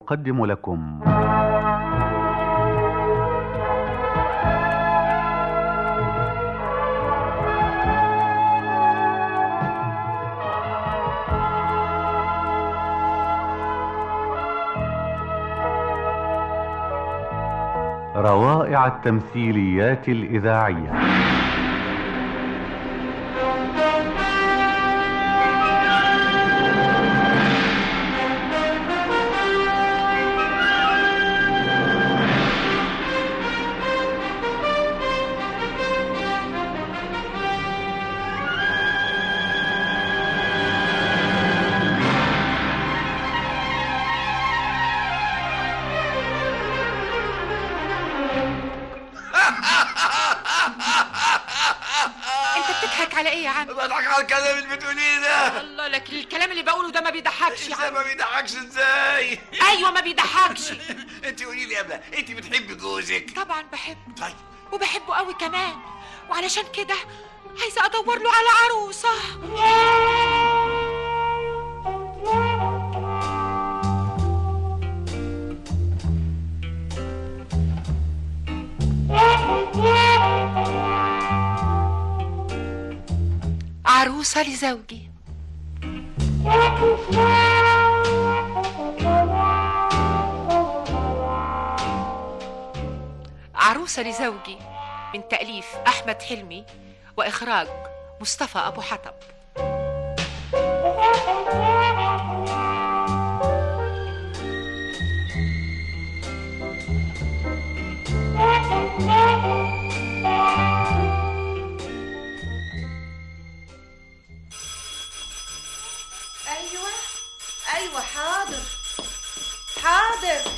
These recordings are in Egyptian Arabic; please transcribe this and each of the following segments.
تقدم لكم روائع التمثيليات الإذاعية انت بتضحك على ايه يا عم بضحك على الكلام اللي بتقوليه ده الله لكن الكلام اللي بقوله ده ما بيضحكش يا ازاي عم ما بيضحكش ازاي ايوه ما بيضحكش انت قولي لي يا ابله انت بتحبي جوزك طبعا بحبه طيب وبحبه قوي كمان وعلشان كده عايزه ادور له على عروسه عروسه لزوجي عروسة لزوجي من تأليف أحمد حلمي وإخراج مصطفى أبو حطب ايوه ايوه حاضر حاضر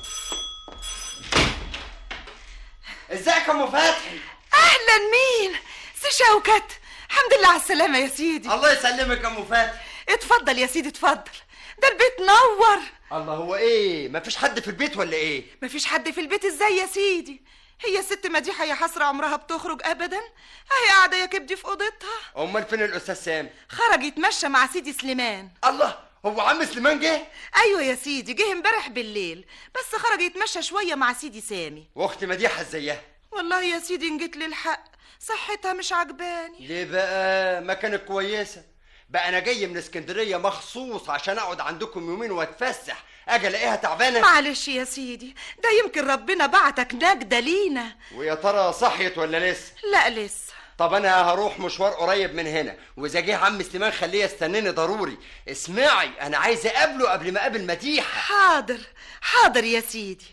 ازيك يا ام فتحي اهلا مين سي شوكت الحمد لله على السلامه يا سيدي الله يسلمك يا ام فتحي اتفضل يا سيدي اتفضل ده البيت نور الله هو ايه مفيش حد في البيت ولا ايه مفيش حد في البيت ازاي يا سيدي هي ست مديحه يا حسره عمرها بتخرج ابدا اهي قاعده يا كبدي في اوضتها امال فين الاستاذ سامي خرج يتمشى مع سيدي سليمان الله هو عم سليمان جه ايوه يا سيدي جه امبارح بالليل بس خرج يتمشى شويه مع سيدي سامي واخت مديحه ازيها والله يا سيدي ان جيت للحق صحتها مش عجباني ليه بقى ما كانت كويسه بقى انا جاي من اسكندريه مخصوص عشان اقعد عندكم يومين واتفسح اجي الاقيها تعبانه معلش يا سيدي ده يمكن ربنا بعتك نجدة لينا ويا ترى صحيت ولا لسه لا لسه طب انا هروح مشوار قريب من هنا واذا جه عم سليمان خليه يستناني ضروري اسمعي انا عايز اقابله قبل ما اقابل مديحه حاضر حاضر يا سيدي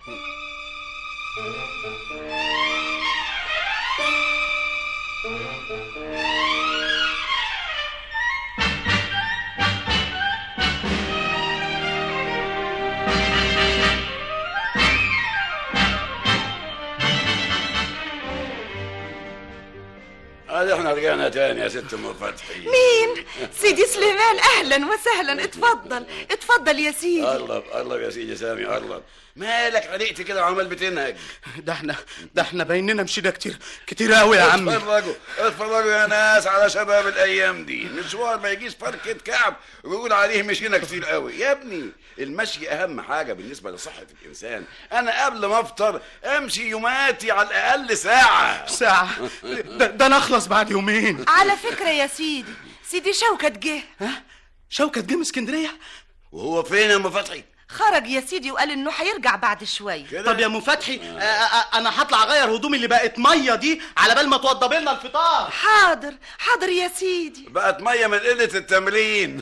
ادي احنا رجعنا تاني يا ست ام فتحي مين سيدي سليمان اهلا وسهلا اتفضل اتفضل يا سيدي قرب قرب يا سيدي سامي قرب مالك علقت كده وعمال بتنهج ده احنا ده احنا بيننا مشينا كتير كتير قوي يا عمي اتفرجوا اتفرجوا يا ناس على شباب الايام دي مشوار ما يجيش فركة كعب ويقول عليه مشينا كتير قوي يا ابني المشي اهم حاجه بالنسبه لصحه الانسان انا قبل ما افطر امشي يوماتي على الاقل ساعه ساعة ده, ده انا اخلص بعد يومين على فكرة يا سيدي سيدي شوكت جه شوكت جه من اسكندرية وهو فين يا ام فتحي خرج يا سيدي وقال انه هيرجع بعد شوية كده طب يا ام فتحي آه، آه، انا هطلع اغير هدومي اللي بقت ميه دي على بال ما توضب لنا الفطار حاضر حاضر يا سيدي بقت ميه من قله التمرين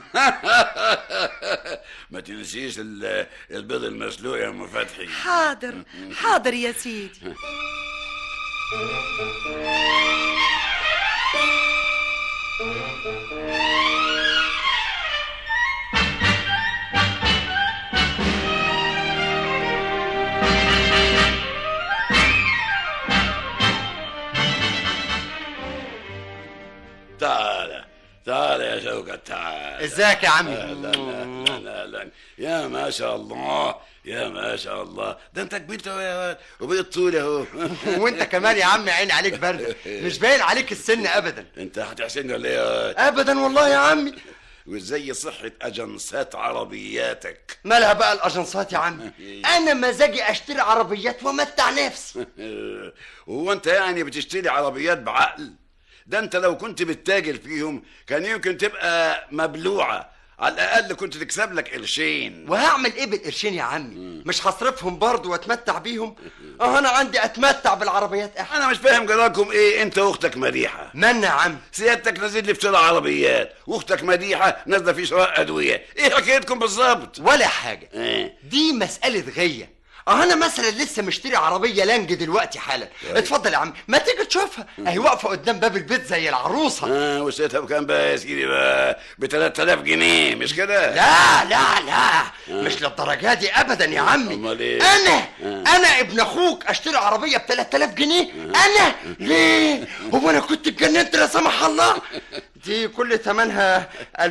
ما تنسيش ال- البيض المسلوق يا ام فتحي حاضر حاضر يا سيدي تعال تعال يا شوكت تعال ازيك يا عمي اهلا اهلا اهلا يا ما شاء الله يا ما شاء الله ده انت كبرت اهو يا واد وبقيت طول اهو وانت كمان يا عم عين عليك برد مش باين عليك السن ابدا انت هتحسني ولا ايه يا واد؟ ابدا والله يا عمي وازاي صحة اجنسات عربياتك مالها بقى الاجنسات يا عمي انا مزاجي اشتري عربيات وامتع نفسي وهو انت يعني بتشتري عربيات بعقل ده انت لو كنت بتتاجر فيهم كان يمكن تبقى مبلوعة على الاقل كنت تكسب لك قرشين وهعمل ايه بالقرشين يا عمي مش هصرفهم برضه واتمتع بيهم اه انا عندي اتمتع بالعربيات احسن انا مش فاهم جراكم ايه انت واختك مديحة منا يا عم سيادتك نازل لي في شراء عربيات واختك مديحة نازلة في شراء ادوية ايه حكايتكم بالظبط ولا حاجه ايه دي مسألة غية اه انا مثلا لسه مشتري عربية لانج دلوقتي حالا اتفضل يا عم ما تيجي تشوفها اهي واقفة قدام باب البيت زي العروسة اه وشريتها بكام بقى يا سيدي بقى ب 3000 جنيه مش كده لا لا لا مش للدرجة دي ابدا يا عمي أمال إيه؟ انا انا ابن اخوك اشتري عربية ب 3000 جنيه انا ليه هو انا كنت اتجننت لا سمح الله دي كل ثمنها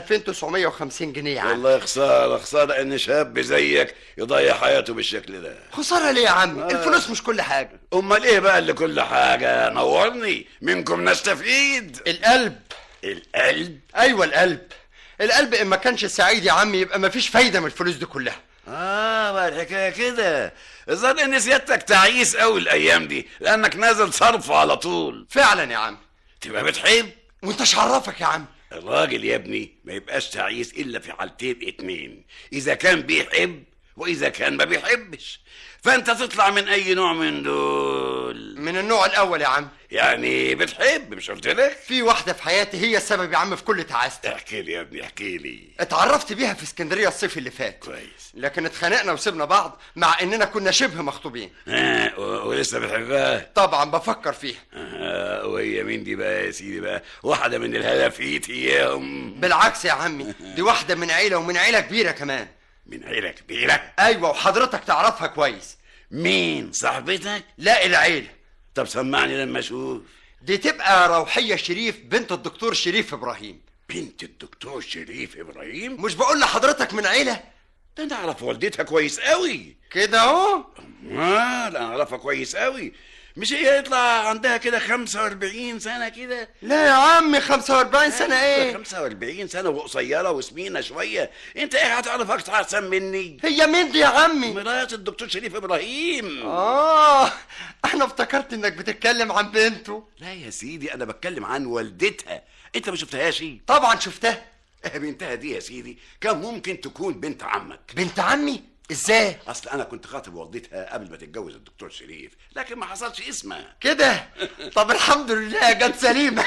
2950 جنيه يا عم والله خسارة خسارة ان شاب زيك يضيع حياته بالشكل ده خسارة ليه يا عمي الفلوس مش كل حاجة امال ايه بقى اللي كل حاجة نورني منكم نستفيد القلب القلب ايوه القلب القلب ان ما كانش سعيد يا عمي يبقى ما فيش فايده من الفلوس دي كلها اه ما الحكاية كده الظاهر ان سيادتك تعيس قوي الايام دي لانك نازل صرف على طول فعلا يا عم تبقى بتحب وانت شرفك يا عم الراجل يا ابني ما يبقاش تعيس الا في حالتين اتنين اذا كان بيحب واذا كان ما بيحبش فانت تطلع من اي نوع من دول من النوع الاول يا عم يعني بتحب مش قلت لك في واحده في حياتي هي السبب يا عم في كل تعاستي احكي لي يا ابني احكي لي اتعرفت بيها في اسكندريه الصيف اللي فات كويس لكن اتخانقنا وسيبنا بعض مع اننا كنا شبه مخطوبين ها و- ولسه بتحبها طبعا بفكر فيها آه وهي مين دي بقى يا سيدي بقى واحدة من الهلافيت اياهم بالعكس يا عمي دي واحده من عيله ومن عيله كبيره كمان من عيلة كبيرة ايوه وحضرتك تعرفها كويس مين صاحبتك لا العيله طب سمعني لما اشوف دي تبقى روحيه شريف بنت الدكتور شريف ابراهيم بنت الدكتور شريف ابراهيم مش بقول لحضرتك من عيله ده انا اعرف والدتها كويس قوي كده اهو اه لا انا اعرفها كويس قوي مش هي يطلع عندها كده 45 سنة كده لا يا عمي 45 سنة ايه 45 سنة وقصيرة وسمينة شوية انت ايه هتعرف اكتر احسن مني هي مين دي يا عمي مرات الدكتور شريف ابراهيم اه انا افتكرت انك بتتكلم عن بنته لا يا سيدي انا بتكلم عن والدتها انت ما شفتهاش طبعا شفتها اه بنتها دي يا سيدي كان ممكن تكون بنت عمك بنت عمي ازاي اصل انا كنت خاطب والدتها قبل ما تتجوز الدكتور شريف لكن ما حصلش اسمها كده طب الحمد لله جت سليمة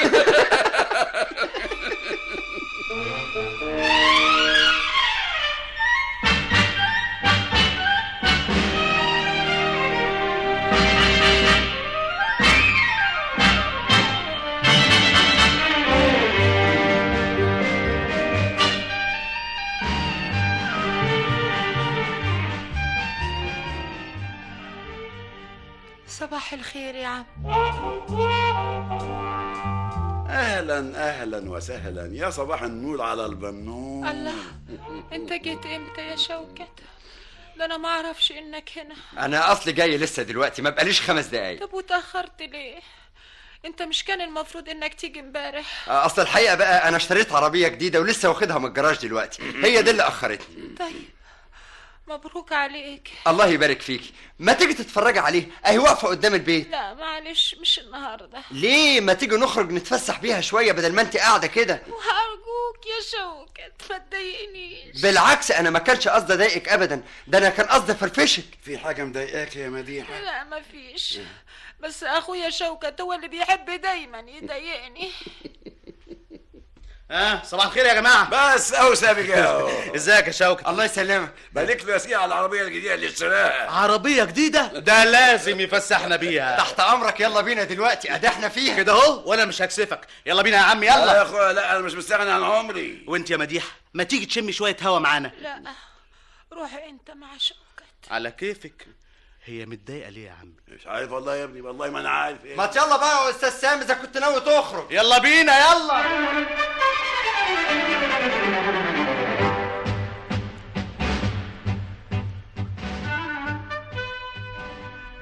صباح الخير يا عم اهلا اهلا وسهلا يا صباح النور على البنون الله انت جيت امتى يا شوكت ده انا ما اعرفش انك هنا انا اصلي جاي لسه دلوقتي ما بقاليش خمس دقايق طب وتاخرت ليه انت مش كان المفروض انك تيجي امبارح اصل الحقيقة بقى انا اشتريت عربية جديدة ولسه واخدها من الجراج دلوقتي هي دي اللي اخرتني طيب مبروك عليك الله يبارك فيكي ما تيجي تتفرجي عليه اهي واقفة قدام البيت لا معلش مش النهارده ليه ما تيجي نخرج نتفسح بيها شوية بدل ما انت قاعدة كده وهرجوك يا شوكت ما تضايقنيش بالعكس انا ما كانش قصدي اضايقك ابدا ده انا كان قصدي فرفشك في حاجة مضايقاك يا مديحة لا ما فيش بس اخويا شوكت هو اللي بيحب دايما يضايقني ها صباح الخير يا جماعه بس اهو سابق اهو ازيك يا شوكت الله يسلمك بارك له يا سيدي على العربية الجديدة اللي اشتراها عربيه جديده ده لازم يفسحنا بيها تحت امرك يلا بينا دلوقتي ادي احنا فيها كده اهو وانا مش هكسفك يلا بينا يا عم لا يا يلا اخويا لا انا مش مستغني عن عمري وانت يا مديحه ما تيجي تشمي شويه هوا معانا لا روح انت مع شوكت على كيفك هي متضايقه ليه يا عم مش عارف والله يا ابني والله ما انا عارف ايه ما يلا بقى يا استاذ سامي اذا كنت ناوي تخرج يلا بينا يلا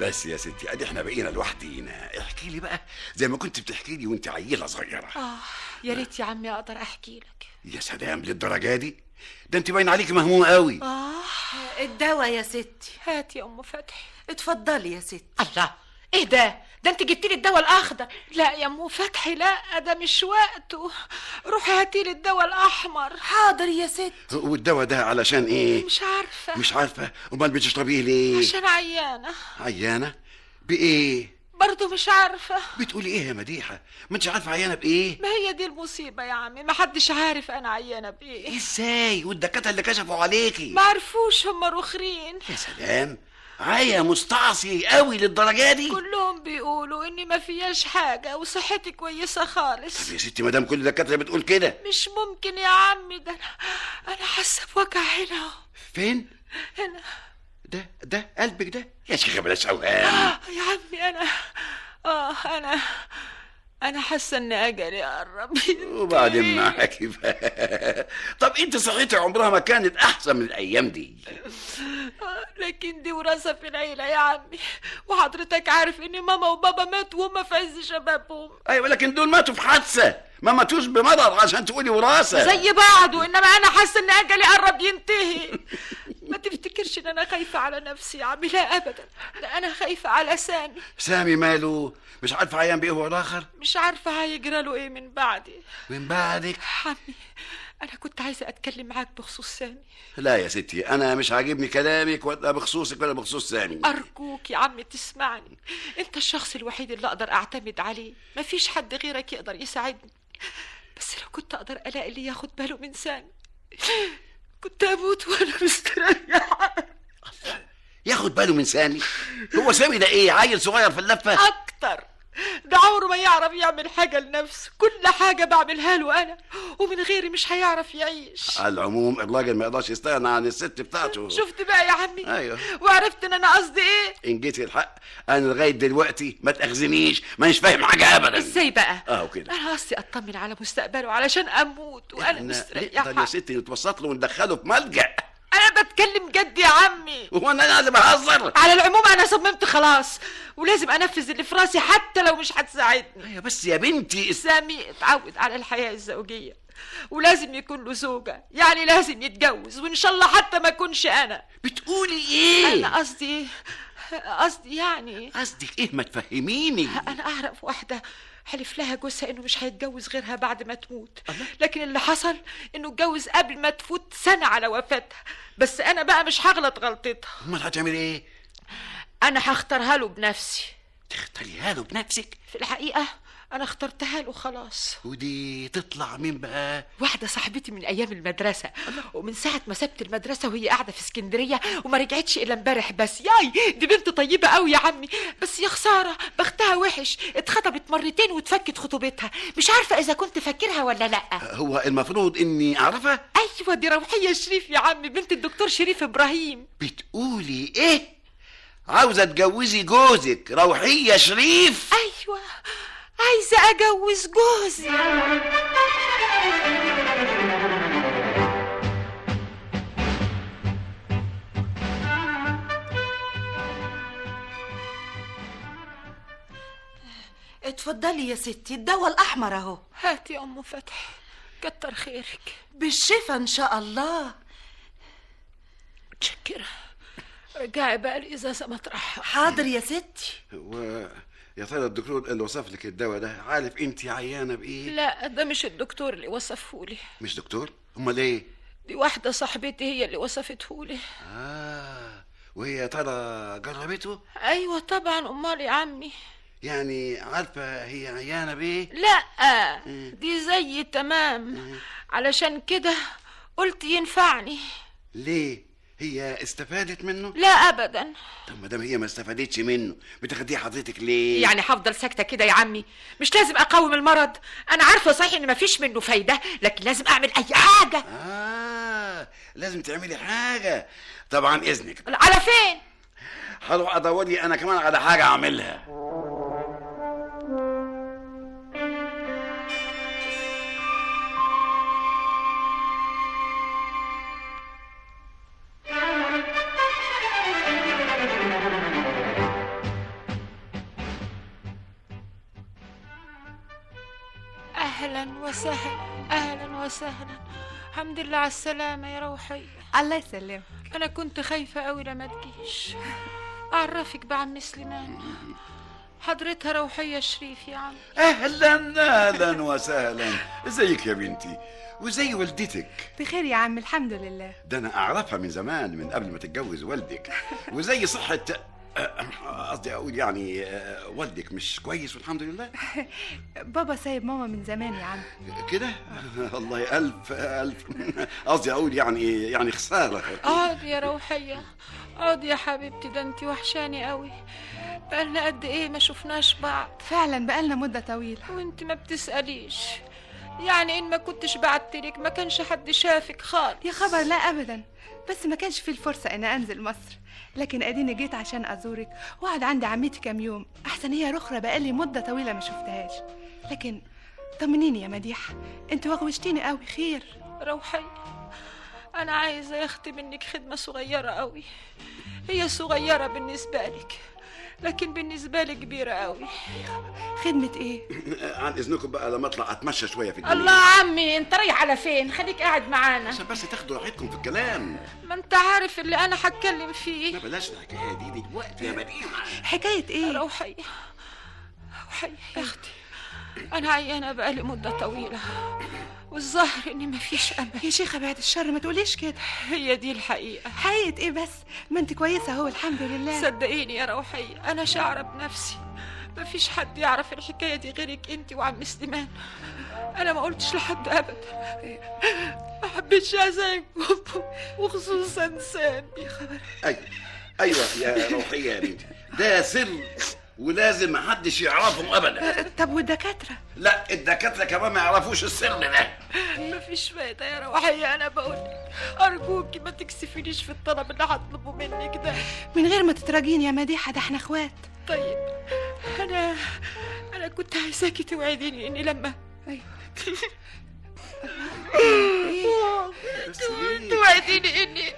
بس يا ستي ادي احنا بقينا لوحدينا احكي لي بقى زي ما كنت بتحكي لي وانت عيله صغيره اه يا ريت يا عمي اقدر احكي لك يا سلام للدرجه دي ده انت باين عليك مهموم قوي اه الدواء يا ستي هات يا ام فتحي اتفضلي يا ستي الله ايه ده ده انت جبتي لي الدواء الاخضر لا يا ام فتحي لا ده مش وقته روحي هاتي لي الدواء الاحمر حاضر يا ستي والدواء ده علشان ايه مش عارفه مش عارفه امال بتشربيه ليه عشان عيانه عيانه بايه برضه مش عارفه بتقولي ايه يا مديحه ما انتش عارفه عيانه بايه ما هي دي المصيبه يا عمي ما حدش عارف انا عيانه بايه ازاي والدكاتره اللي كشفوا عليكي ما عرفوش هم رخرين يا سلام عيا مستعصي قوي للدرجه دي كلهم بيقولوا اني ما فياش حاجه وصحتي كويسه خالص طب يا ستي ما دام كل الدكاتره بتقول كده مش ممكن يا عمي ده انا انا حاسه بوجع هنا أهو. فين هنا ده ده قلبك ده يا شيخه بلاش اوهام آه يا عمي انا اه انا انا حاسه ان اجلي قرب وبعدين معاكي بقى طب انت صحتي عمرها ما كانت احسن من الايام دي آه، لكن دي وراثه في العيله يا عمي وحضرتك عارف ان ماما وبابا ماتوا وهم في عز شبابهم ايوه لكن دول ماتوا في حادثه ما ماتوش بمرض عشان تقولي وراثه زي بعض وانما انا حاسه ان اجلي قرب ينتهي ما تفتكرش ان انا خايفه على نفسي يا عمي لا ابدا لا انا خايفه على سامي سامي ماله مش عارفه عيان بايه هو الاخر مش عارفه هيجرى له ايه من بعدي من بعدك عمي انا كنت عايزه اتكلم معاك بخصوص سامي لا يا ستي انا مش عاجبني كلامك ولا بخصوصك ولا بخصوص سامي أرجوك يا عمي تسمعني أنت الشخص الوحيد اللي أقدر أعتمد عليه مفيش حد غيرك يقدر يساعدني بس لو كنت أقدر ألاقي اللي ياخد باله من سامي كنت أموت وأنا مستريحة ياخد باله من سامي هو سامي ده ايه عيل صغير في اللفه أكتر ده عمره ما يعرف يعمل حاجة لنفسه كل حاجة بعملها له أنا ومن غيري مش هيعرف يعيش على العموم الراجل ما يقدرش يستغنى عن الست بتاعته شفت بقى يا عمي أيوه. وعرفت ان انا قصدي ايه ان جيتي الحق انا لغايه دلوقتي ما تاخذنيش مانيش فاهم حاجه ابدا ازاي بقى اه وكده انا قصدي اطمن على مستقبله علشان اموت وانا إحنا مستريحه نقدر يا ستي نتوسط له وندخله في ملجأ انا بتكلم جد يا عمي هو انا اللي بهزر على العموم انا صممت خلاص ولازم انفذ اللي في راسي حتى لو مش هتساعدني ايوه بس يا بنتي اس- سامي اتعود على الحياه الزوجيه ولازم يكون له زوجه يعني لازم يتجوز وان شاء الله حتى ما اكونش انا بتقولي ايه انا قصدي قصدي يعني قصدك ايه ما تفهميني انا اعرف واحده حلف لها جوزها انه مش هيتجوز غيرها بعد ما تموت لكن اللي حصل انه اتجوز قبل ما تفوت سنه على وفاتها بس انا بقى مش هغلط غلطتها امال هتعملي ايه انا هختارها له بنفسي تختاريها له بنفسك في الحقيقه انا اخترتها له خلاص ودي تطلع مين بقى واحده صاحبتي من ايام المدرسه ومن ساعه ما سبت المدرسه وهي قاعده في اسكندريه وما رجعتش الا امبارح بس ياي دي بنت طيبه قوي يا عمي بس يا خساره بختها وحش اتخطبت مرتين واتفكت خطوبتها مش عارفه اذا كنت فاكرها ولا لا هو المفروض اني اعرفها ايوه دي روحيه شريف يا عمي بنت الدكتور شريف ابراهيم بتقولي ايه عاوزه تجوزي جوزك روحيه شريف ايوه عايزه اجوز جوزي اتفضلي يا ستي الدواء الاحمر اهو هاتي يا ام فتحي كتر خيرك بالشفا ان شاء الله متشكره رجعي بقى الازازه مطرحها حاضر يا ستي و يا ترى الدكتور اللي وصف لك الدواء ده عارف انت عيانه بايه لا ده مش الدكتور اللي وصفهولي مش دكتور امال ايه دي واحدة صاحبتي هي اللي وصفتهولي اه وهي يا ترى جربته أيوة طبعا أمال يا عمي يعني عارفه هي عيانه بايه لا دي زي تمام علشان كده قلت ينفعني ليه هي استفادت منه لا أبدا طب ما دام هي ما استفادتش منه بتاخديه حضرتك ليه يعني هفضل ساكتة كده يا عمي مش لازم أقاوم المرض أنا عارفة صحيح إن مفيش منه فايدة لكن لازم أعمل أي حاجة اه لازم تعملي حاجه طبعا اذنك على فين هروح ادور لي انا كمان على حاجه اعملها اهلا وسهلا اهلا وسهلا الحمد لله على السلامه يا روحي الله يسلمك انا كنت خايفه قوي لما تجيش اعرفك بعم سليمان حضرتها روحيه شريف يا عم اهلا اهلا وسهلا ازيك يا بنتي وزي والدتك بخير يا عم الحمد لله ده انا اعرفها من زمان من قبل ما تتجوز والدك وزي صحة قصدي اقول يعني آه، والدك مش كويس والحمد لله بابا سايب ماما من زمان يا عم كده الله الف الف قصدي اقول يعني يعني خساره اقعد يا روحيه اقعد يا حبيبتي ده انت وحشاني قوي بقالنا قد ايه ما شفناش بعض فعلا بقالنا مدة طويلة وانت ما بتسأليش يعني ان ما كنتش بعتلك ما كانش حد شافك خالص يا خبر لا أبدا بس ما كانش في الفرصة إن أنزل مصر لكن أديني جيت عشان أزورك وأقعد عند عمتي كام يوم أحسن هي رخرة بقالي مدة طويلة ما شفتهاش لكن طمنيني يا مديحة انت وغوشتيني قوي خير روحي انا عايزه يا اختي منك خدمه صغيره قوي هي صغيره بالنسبه لك لكن بالنسبه لي كبيره قوي خدمة ايه عن اذنكم بقى لما اطلع اتمشى شويه في الدنيا الله عمي انت رايح على فين خليك قاعد معانا عشان بس تاخدوا راحتكم في الكلام ما انت عارف اللي انا هتكلم ما فيه بلاش الحكايه دي دلوقتي يا مديحه حكاية ايه روحي روحي يا اختي انا عيانه بقالي مده طويله والظاهر اني مفيش امل يا شيخة بعد الشر ما تقوليش كده هي دي الحقيقه حقيقة ايه بس ما انت كويسة اهو الحمد لله صدقيني يا روحي انا شاعره بنفسي مفيش حد يعرف الحكايه دي غيرك انت وعم سليمان انا ما قلتش لحد ابدا ما حبيتش ازعجكم وخصوصا سامي ايوه ايوه يا روحيه يا بنتي ده سر ولازم محدش يعرفه ابدا طب والدكاترة لا الدكاتره كمان ما يعرفوش السر ده مفيش فايده يا روحي انا بقولك ارجوكي ما تكسفينيش في الطلب اللي هطلبه منك ده من غير ما تتراجين يا مديحة ده احنا اخوات طيب انا انا كنت عايزاكي توعديني اني لما ايوه بس ليه؟ توعديني اني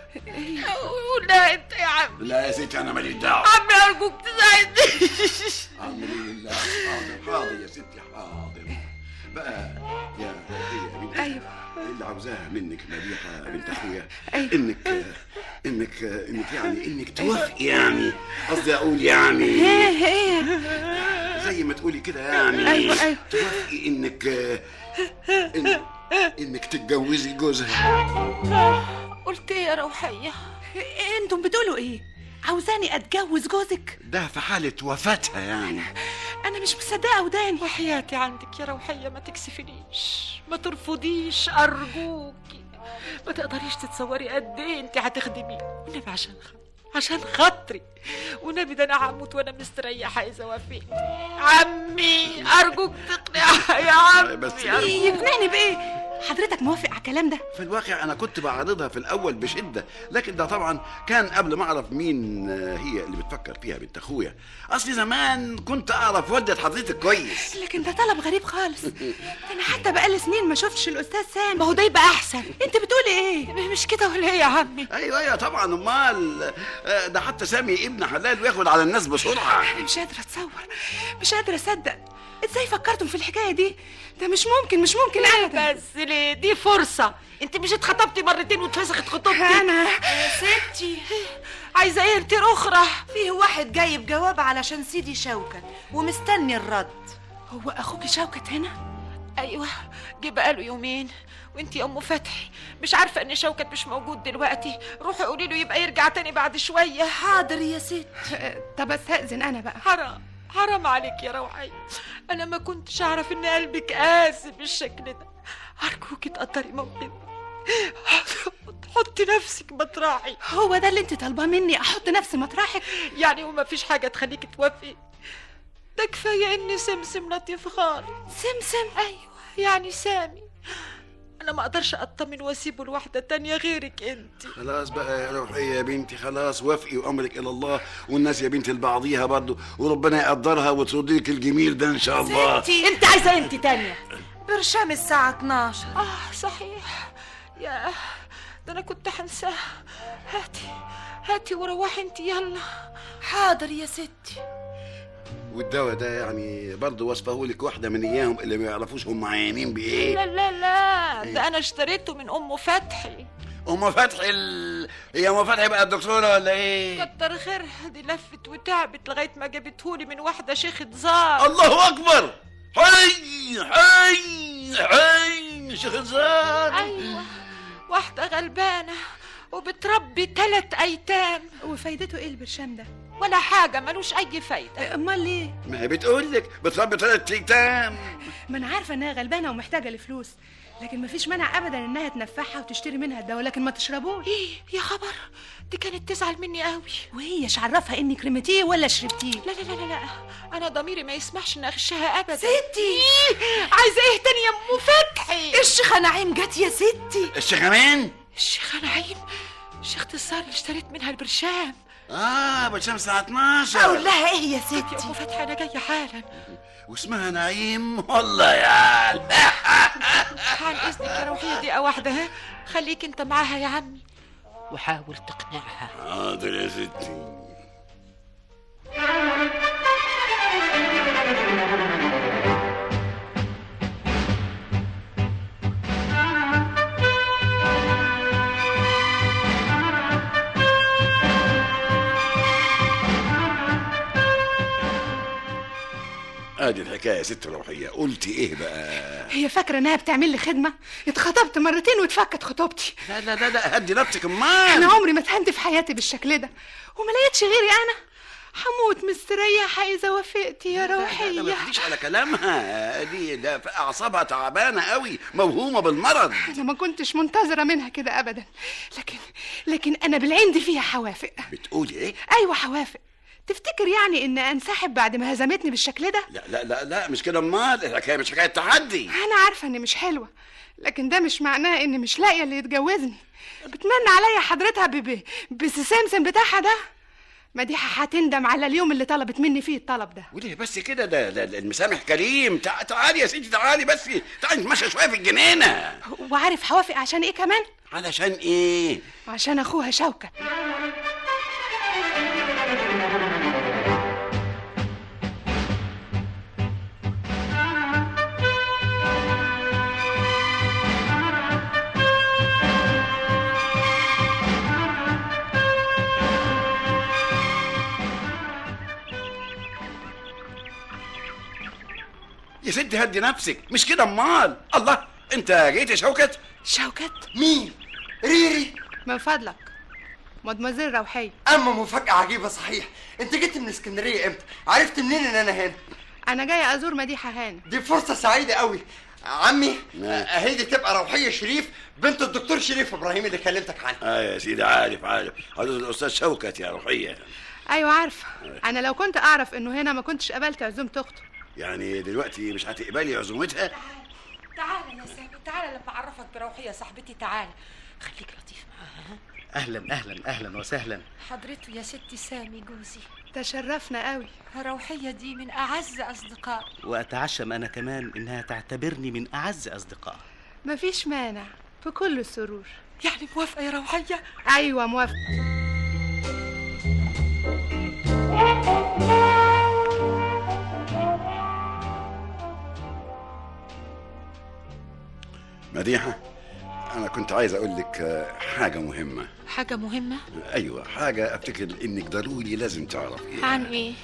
لا انت يا عم لا يا ستي انا ماليش دعوه عمي ارجوك تساعدني اعمل ايه لا حاضر حاضر يا ستي حاضر بقى يا روحيه يا بنتي ايوه اللي عاوزاها منك مديحه بنت اخويا أيوة. انك انك انك يعني انك توافقي يعني قصدي اقول يعني ايه ايه زي ما تقولي كده يعني أيوة، أيوة. توافقي انك إن انك تتجوزي جوزها قلت ايه يا روحيه إيه انتم بتقولوا ايه عاوزاني اتجوز جوزك ده في حالة وفاتها يعني انا مش مصدقه وداني وحياتي عندك يا روحيه ما تكسفنيش ما ترفضيش ارجوكي ما تقدريش تتصوري قد ايه انت هتخدمي والنبي عشان خاطري عشان خاطري والنبي ده انا هموت وانا مستريحه اذا وافقت عمي ارجوك تقنع يا عمي بس أرجوك. يقنعني بايه حضرتك موافق على الكلام ده في الواقع انا كنت بعرضها في الاول بشده لكن ده طبعا كان قبل ما اعرف مين هي اللي بتفكر فيها بنت اخويا اصلي زمان كنت اعرف والدة حضرتك كويس لكن ده طلب غريب خالص ده انا حتى بقالي سنين ما شفتش الاستاذ سامي ما هو ده يبقى احسن انت بتقولي ايه مش كده ولا ايه يا عمي ايوه ايوه طبعا امال آه، ده حتى سامي ابن حلال وياخد على الناس بسرعه مش قادره اتصور مش قادره اصدق ازاي فكرتم في الحكايه دي ده مش ممكن مش ممكن ابدا بس ليه دي فرصة انت مش اتخطبتي مرتين واتفسخت خطوبتك انا ستي عايزة ايه انت اخرى فيه واحد جايب جواب علشان سيدي شوكت ومستني الرد هو اخوك شوكت هنا ايوه جه بقاله يومين وانت يا ام فتحي مش عارفة ان شوكت مش موجود دلوقتي روحي قولي له يبقى يرجع تاني بعد شوية حاضر يا ست أه، طب استاذن انا بقى حرام حرام عليك يا روعي انا ما كنتش اعرف ان قلبك قاسي بالشكل ده ارجوكي تقدري موقفي حطي نفسك مطرحي هو ده اللي انت طالباه مني احط نفسي مطرحك يعني وما فيش حاجة تخليك توافقي ده كفاية إن سمسم لطيف خالص سمسم أيوة يعني سامي أنا ما أقدرش أطمن وأسيبه لواحدة تانية غيرك أنت خلاص بقى يا روحية يا بنتي خلاص وافقي وامرك الى الله والناس يا بنتي لبعضيها برضه وربنا يقدرها وتردي لك الجميل ده ان شاء الله ستي أنت عايزة أنت تانية برشام الساعة 12 آه صحيح يا ده أنا كنت هنساه هاتي هاتي وروحي أنت يلا حاضر يا ستي والدواء ده يعني برضه وصفه لك واحده من اياهم اللي ما يعرفوش هم عيانين بايه لا لا لا ده انا اشتريته من ام فتحي ام فتحي ال... هي ام فتحي بقى الدكتوره ولا ايه كتر خيرها دي لفت وتعبت لغايه ما جابتهولي من واحده شيخة زار الله اكبر حي حي حي شيخ الزار ايوه واحده غلبانه وبتربي تلات ايتام وفايدته ايه البرشام ده ولا حاجه ملوش اي فايده امال ليه ما هي بتقول لك بتربي ثلاث ايتام ما انا عارفه انها غلبانه ومحتاجه لفلوس لكن مفيش مانع ابدا انها تنفعها وتشتري منها الدواء لكن ما تشربوش ايه يا خبر دي كانت تزعل مني قوي وهي عرفها انك رميتيه ولا شربتيه لا لا لا لا لا انا ضميري ما يسمحش ان اغشها ابدا ستي عايزه ايه تاني يا ام فتحي الشيخة نعيم جت يا ستي الشيخه مين الشيخه نعيم شيخة الزار اللي اشتريت منها البرشام اه بتشام الساعه 12 اقول لها ايه يا يا ستي ام فتحي انا جايه حالا واسمها نعيم والله يا عال عن اذنك يا روحيه دقيقه واحده ها خليك انت معاها يا عمي وحاول تقنعها حاضر يا ستي ادي الحكايه يا ست روحيه قلتي ايه بقى هي فاكره انها بتعمل لي خدمه اتخطبت مرتين واتفكت خطوبتي لا لا لا لا هدي نفسك انا امال عمري ما اتهنت في حياتي بالشكل ده وما لقيتش غيري انا هموت مستريحه اذا وافقتي يا لا ما روحيه تديش على كلامها دي ده في اعصابها تعبانه قوي موهومه بالمرض انا ما كنتش منتظره منها كده ابدا لكن لكن انا بالعند فيها حوافق بتقولي ايه ايوه حوافق تفتكر يعني ان انسحب بعد ما هزمتني بالشكل ده لا لا لا لا مش كده امال الحكايه مش حكايه تحدي انا عارفه اني مش حلوه لكن ده مش معناه اني مش لاقيه اللي يتجوزني بتمنى عليا حضرتها ب ب بسمسم بتاعها ده مديحه هتندم على اليوم اللي طلبت مني فيه الطلب ده وليه بس كده ده, ده, ده المسامح كريم تع... تعالي يا سيدي تعالي بس تعالي نتمشى شويه في الجنينه وعارف حوافق عشان ايه كمان علشان ايه عشان اخوها شوكت يا ستي هدي نفسك مش كده امال الله انت جيت يا شوكت شوكت مين ريري من فضلك مدمزيل روحيه اما مفاجاه عجيبه صحيح انت جيت من اسكندريه امتى عرفت منين ان انا هنا انا جايه ازور مديحه هانم دي فرصه سعيده قوي عمي نعم. اهي دي تبقى روحيه شريف بنت الدكتور شريف ابراهيم اللي كلمتك عنه اه يا سيدي عارف عارف هذا الاستاذ شوكت يا روحيه ايوه عارفه انا لو كنت اعرف انه هنا ما كنتش قبلت عزومه اخته يعني دلوقتي مش هتقبلي عزومتها تعالى يا سامي تعالى لما اعرفك بروحيه صاحبتي تعالى خليك لطيف معاها ها؟ اهلا اهلا اهلا وسهلا حضرته يا ستي سامي جوزي تشرفنا قوي روحيه دي من اعز اصدقائي واتعشم انا كمان انها تعتبرني من اعز اصدقائها مفيش مانع بكل السرور يعني موافقه يا روحيه ايوه موافقه مديحه انا كنت عايز اقول لك آه، حاجه مهمه حاجه مهمه ايوه حاجه افتكر انك ضروري لازم تعرفيها عن ايه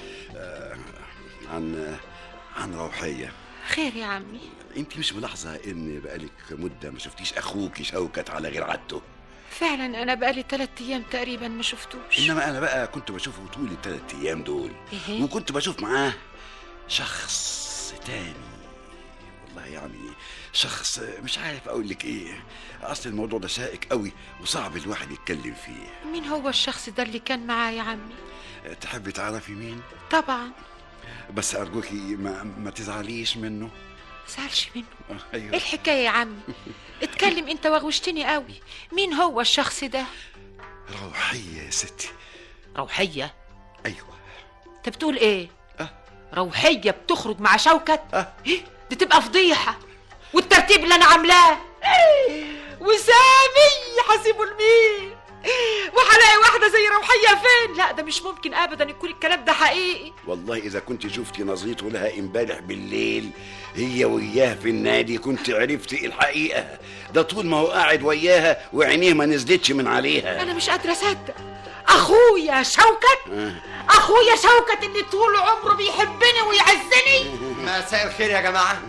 عن عن روحيه خير يا عمي انت مش ملاحظه ان بقالك مده ما شفتيش اخوك شوكت على غير عادته فعلا انا بقالي ثلاث ايام تقريبا ما شفتوش انما انا بقى كنت بشوفه طول الثلاث ايام دول إيه؟ وكنت بشوف معاه شخص تاني والله يعني شخص مش عارف اقول لك ايه اصل الموضوع ده شائك قوي وصعب الواحد يتكلم فيه مين هو الشخص ده اللي كان معاه يا عمي تحبي تعرفي مين طبعا بس ارجوكي ما, ما تزعليش منه زعلش منه آه، ايه ايوه الحكايه يا عمي اتكلم انت وغوشتني قوي مين هو الشخص ده روحيه يا ستي روحيه ايوه انت بتقول ايه أه. روحيه بتخرج مع شوكت أه. إيه؟ دي تبقى فضيحه والترتيب اللي انا عاملاه إيه؟ وسامي هسيبه لمين وهلاقي واحده زي روحيه فين لا ده مش ممكن ابدا يكون الكلام ده حقيقي والله اذا كنت شفتي نظرته لها امبارح بالليل هي وياه في النادي كنت عرفتي الحقيقه ده طول ما هو قاعد وياها وعينيه ما نزلتش من عليها انا مش قادره اصدق اخويا شوكت اخويا شوكت اللي طول عمره بيحبني ويعزني مساء الخير يا جماعة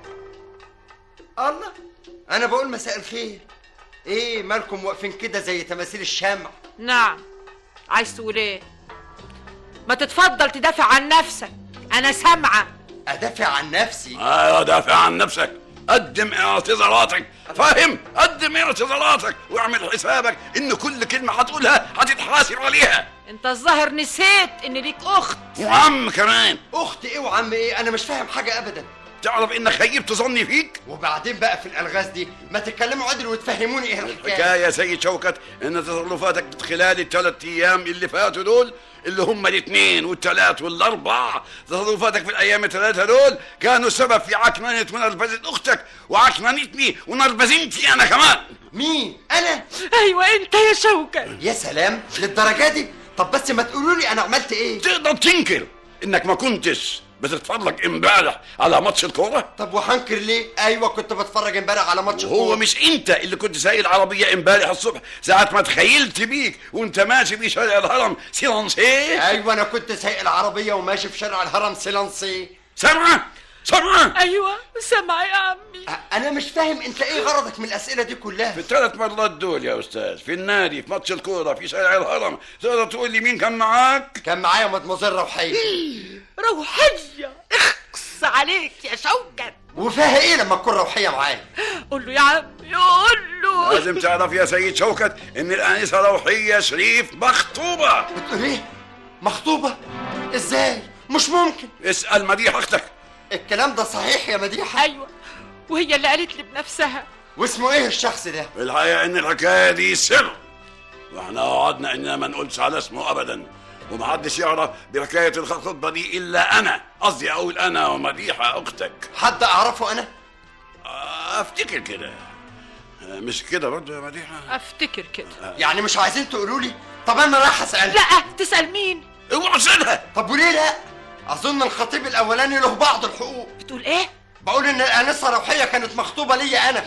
الله أنا بقول مساء الخير إيه مالكم واقفين كده زي تماثيل الشمع نعم عايز تقول ايه ما تتفضل تدافع عن نفسك انا سامعه أدافع عن نفسي ايوه دافع عن نفسك قدم اعتذاراتك فاهم قدم اعتذاراتك واعمل حسابك ان كل كلمه هتقولها هتتحاسب عليها انت الظاهر نسيت ان ليك اخت وعم كمان أخت إيه وعم إيه أنا مش فاهم حاجة أبدا تعرف انك خيبت ظني فيك وبعدين بقى في الألغاز دي ما تتكلموا عدل وتفهموني إيه الحكاية الحكايه يا سيد شوكت ان تصرفاتك خلال الثلاث ايام اللي فاتوا دول اللي هم الاثنين والثلاث والاربع تصرفاتك في الايام الثلاثه دول كانوا السبب في عكننه ونرفزه اختك وعكننتني ونرفزنتي انا كمان مين أنا ايوه انت يا شوكت يا سلام للدرجة دي طب بس ما تقولوا لي أنا عملت إيه تقدر تنكر انك ما كنتش بتتفرج امبارح على ماتش الكوره طب وهنكر ليه ايوه كنت بتفرج امبارح على ماتش هو كورة. مش انت اللي كنت سايق العربيه امبارح الصبح ساعه ما تخيلت بيك وانت ماشي في شارع الهرم سيلانسيه ايوه انا كنت سايق العربيه وماشي في شارع الهرم سيلانسي سامعه سامعه ايوه سامعه يا عمي أ- انا مش فاهم انت ايه غرضك من الاسئله دي كلها في الثلاث مرات دول يا استاذ في النادي في ماتش الكوره في شارع الهرم تقدر تقول لي مين كان معاك كان معايا مدموزيل روحيه روحيه اخص عليك يا شوكت وفيها ايه لما تكون روحيه معايا قول له يا عمي قول له لازم تعرف يا سيد شوكت ان الانسه روحيه شريف مخطوبه بتقول ايه مخطوبه ازاي مش ممكن اسال مديح اختك الكلام ده صحيح يا مديحه ايوه وهي اللي قالت لي بنفسها واسمه ايه الشخص ده الحقيقه ان الحكايه دي سر واحنا وعدنا اننا ما نقولش على اسمه ابدا ومحدش يعرف بحكايه الخطبه دي الا انا قصدي اقول انا ومديحه اختك حد اعرفه انا افتكر كده مش كده برضه يا مديحه افتكر كده يعني مش عايزين تقولوا لي طب انا رايح اسال لا تسال مين اوعى تسالها طب وليه لا اظن الخطيب الاولاني له بعض الحقوق بتقول ايه بقول ان الانسه روحيه كانت مخطوبه ليا انا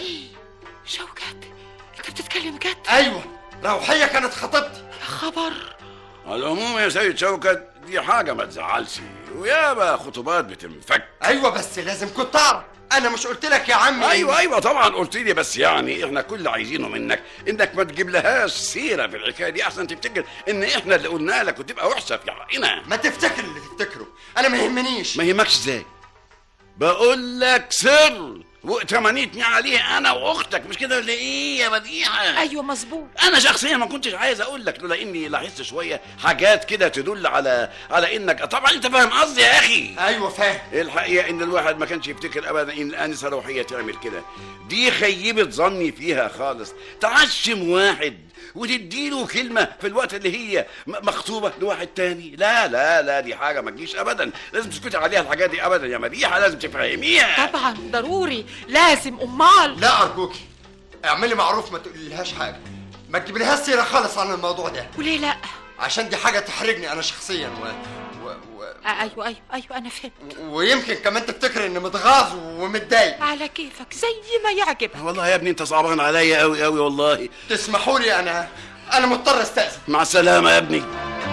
شوكت انت بتتكلم جد ايوه روحيه كانت خطيبتي يا خبر على العموم يا سيد شوكت دي حاجه ما تزعلش وياما خطوبات بتنفك ايوه بس لازم كنت اعرف انا مش قلت لك يا عمي ايوه ايوه طبعا قلت لي بس يعني احنا كل اللي عايزينه منك انك ما تجيب لهاش سيره في الحكايه دي احسن تفتكر ان احنا اللي قلنا لك وتبقى وحشه في حقنا ما تفتكر اللي تفتكره انا ما يهمنيش ما يهمكش ازاي بقول لك سر واتمنيتني عليه انا واختك مش كده ولا ايه يا مديحه ايوه مظبوط انا شخصيا ما كنتش عايز اقول لك لولا اني لاحظت شويه حاجات كده تدل على على انك طبعا انت فاهم قصدي يا اخي ايوه فاهم الحقيقه ان الواحد ما كانش يفتكر ابدا ان الانسه روحيه تعمل كده دي خيبه ظني فيها خالص تعشم واحد وتديله كلمه في الوقت اللي هي م- مخطوبه لواحد تاني لا لا لا دي حاجه ما تجيش ابدا لازم تسكتي عليها الحاجات دي ابدا يا مديحه لازم تفهميها طبعا ضروري لازم امال لا ارجوكي اعملي معروف ما تقوليلهاش حاجه ما تجيبلهاش سيره خالص عن الموضوع ده وليه لا عشان دي حاجه تحرجني انا شخصيا و... و... و... آه، ايوه ايوه ايوه انا فهمت ويمكن كمان تفتكر اني متغاظ ومتضايق على كيفك زي ما يعجبك والله يا ابني انت صعبان عليا قوي قوي والله تسمحوا لي انا انا مضطر استاذن مع السلامه يا ابني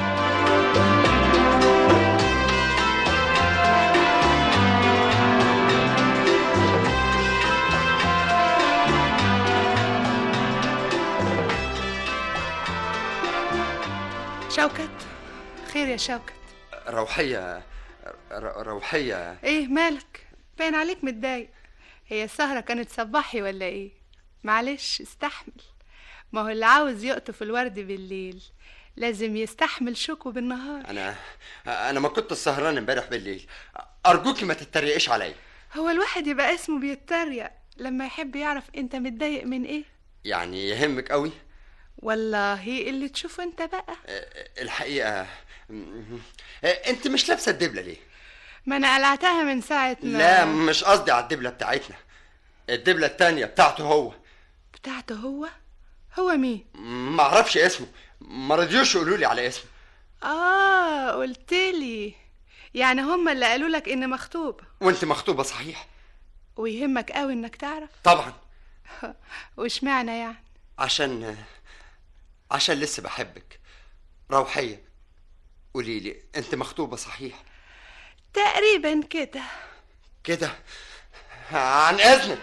شوكت خير يا شوكت روحيه ر... روحيه ايه مالك باين عليك متضايق هي السهرة كانت صباحي ولا ايه معلش استحمل ما هو اللي عاوز يقطف الورد بالليل لازم يستحمل شوكه بالنهار انا انا ما كنت سهران امبارح بالليل ارجوكي ما تتريقيش عليا هو الواحد يبقى اسمه بيتريق لما يحب يعرف انت متضايق من ايه يعني يهمك قوي والله اللي تشوفه انت بقى الحقيقه انت مش لابسه الدبله ليه ما انا قلعتها من ساعة ما لا مش قصدي على الدبله بتاعتنا الدبله التانية بتاعته هو بتاعته هو هو مين ما اعرفش اسمه ما رضيوش يقولوا لي على اسمه اه قلتلي يعني هم اللي قالوا لك اني مخطوبه وانت مخطوبه صحيح ويهمك قوي انك تعرف طبعا واشمعنى يعني عشان عشان لسه بحبك روحيه قولي لي انت مخطوبه صحيح تقريبا كده كده عن اذنك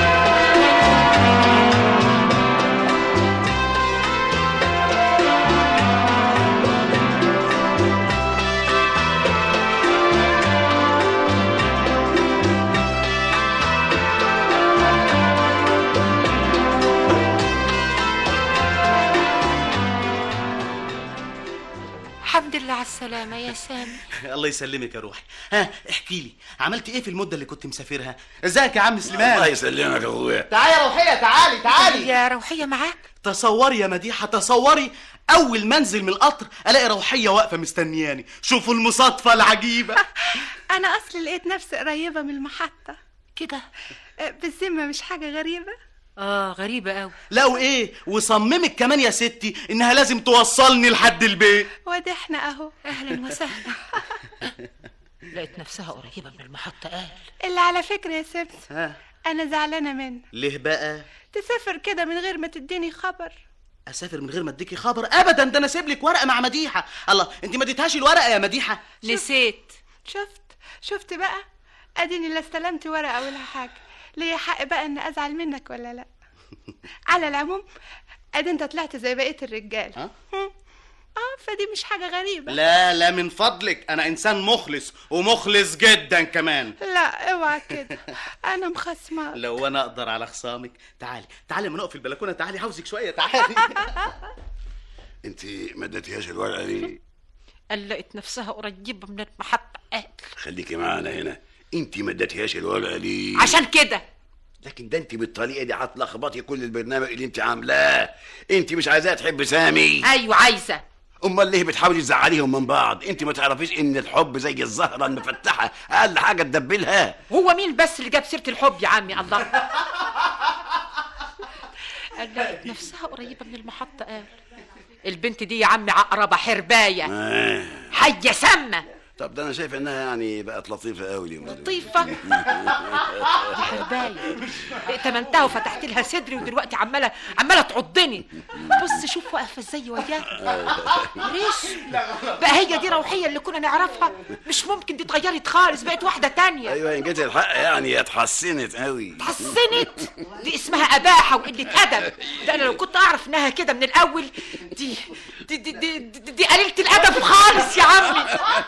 الحمد لله على السلامة يا سامي الله يسلمك يا روحي ها احكي لي عملت ايه في المده اللي كنت مسافرها ازيك يا عم سليمان الله يسلمك يا اخويا تعالي يا روحيه تعالي تعالي يا روحية معاك تصوري يا مديحه تصوري اول ما انزل من القطر الاقي روحيه واقفه مستنياني شوفوا المصادفه العجيبه انا اصلي لقيت نفسي قريبه من المحطه كده آه، بالذمه مش حاجه غريبه اه غريبة قوي لا وايه وصممت كمان يا ستي انها لازم توصلني لحد البيت وادي احنا اهو اهلا وسهلا لقيت نفسها قريبة من المحطة قال اللي على فكره يا سمسم ها انا زعلانه منك ليه بقى تسافر كده من غير ما تديني خبر اسافر من غير ما اديكي خبر ابدا ده انا سايب لك ورقه مع مديحه الله انت ما اديتهاش الورقه يا مديحه نسيت شفت شفت بقى اديني لا استلمت ورقه ولا حاجه ليا حق بقى ان ازعل منك ولا لا على العموم ادي انت طلعت زي بقيه الرجال ها؟ هم. اه فدي مش حاجه غريبه لا لا من فضلك انا انسان مخلص ومخلص جدا كمان لا اوعى كده انا مخصمه لو انا اقدر على خصامك تعالي تعالي ما نقف في البلكونه تعالي عاوزك شويه تعالي انت ما اديتيهاش الورقه دي قال لقيت نفسها قريبة من المحطة قال خليكي معانا هنا انت ما اديتيهاش الورقه دي عشان كده لكن ده انت بالطريقه دي هتلخبطي كل البرنامج اللي انت عاملاه انت مش عايزاها تحب سامي ايوه عايزة امال ليه بتحاولي تزعليهم من بعض انت ما تعرفيش ان الحب زي الزهره المفتحه اقل حاجه تدبلها هو مين بس اللي جاب سيرة الحب يا عمي الله قال لقيت نفسها قريبة من المحطة قال البنت دي يا عمي عقربة حرباية آه. حية سامة طب ده انا شايف انها يعني بقت لطيفه قوي اليومين دول. لطيفة دي حرباية ائتمنتها وفتحت لها صدري ودلوقتي عمالة عمالة تعضني بص شوف واقفة ازاي وياها ريش بقى هي دي روحية اللي كنا نعرفها مش ممكن دي اتغيرت خالص بقت واحدة تانية ايوه ان جيت الحق يعني هي اتحسنت قوي اتحسنت دي اسمها أباحة وقلة أدب ده أنا لو كنت أعرف إنها كده من الأول دي دي دي دي, دي, دي قليلة الأدب خالص يا عمي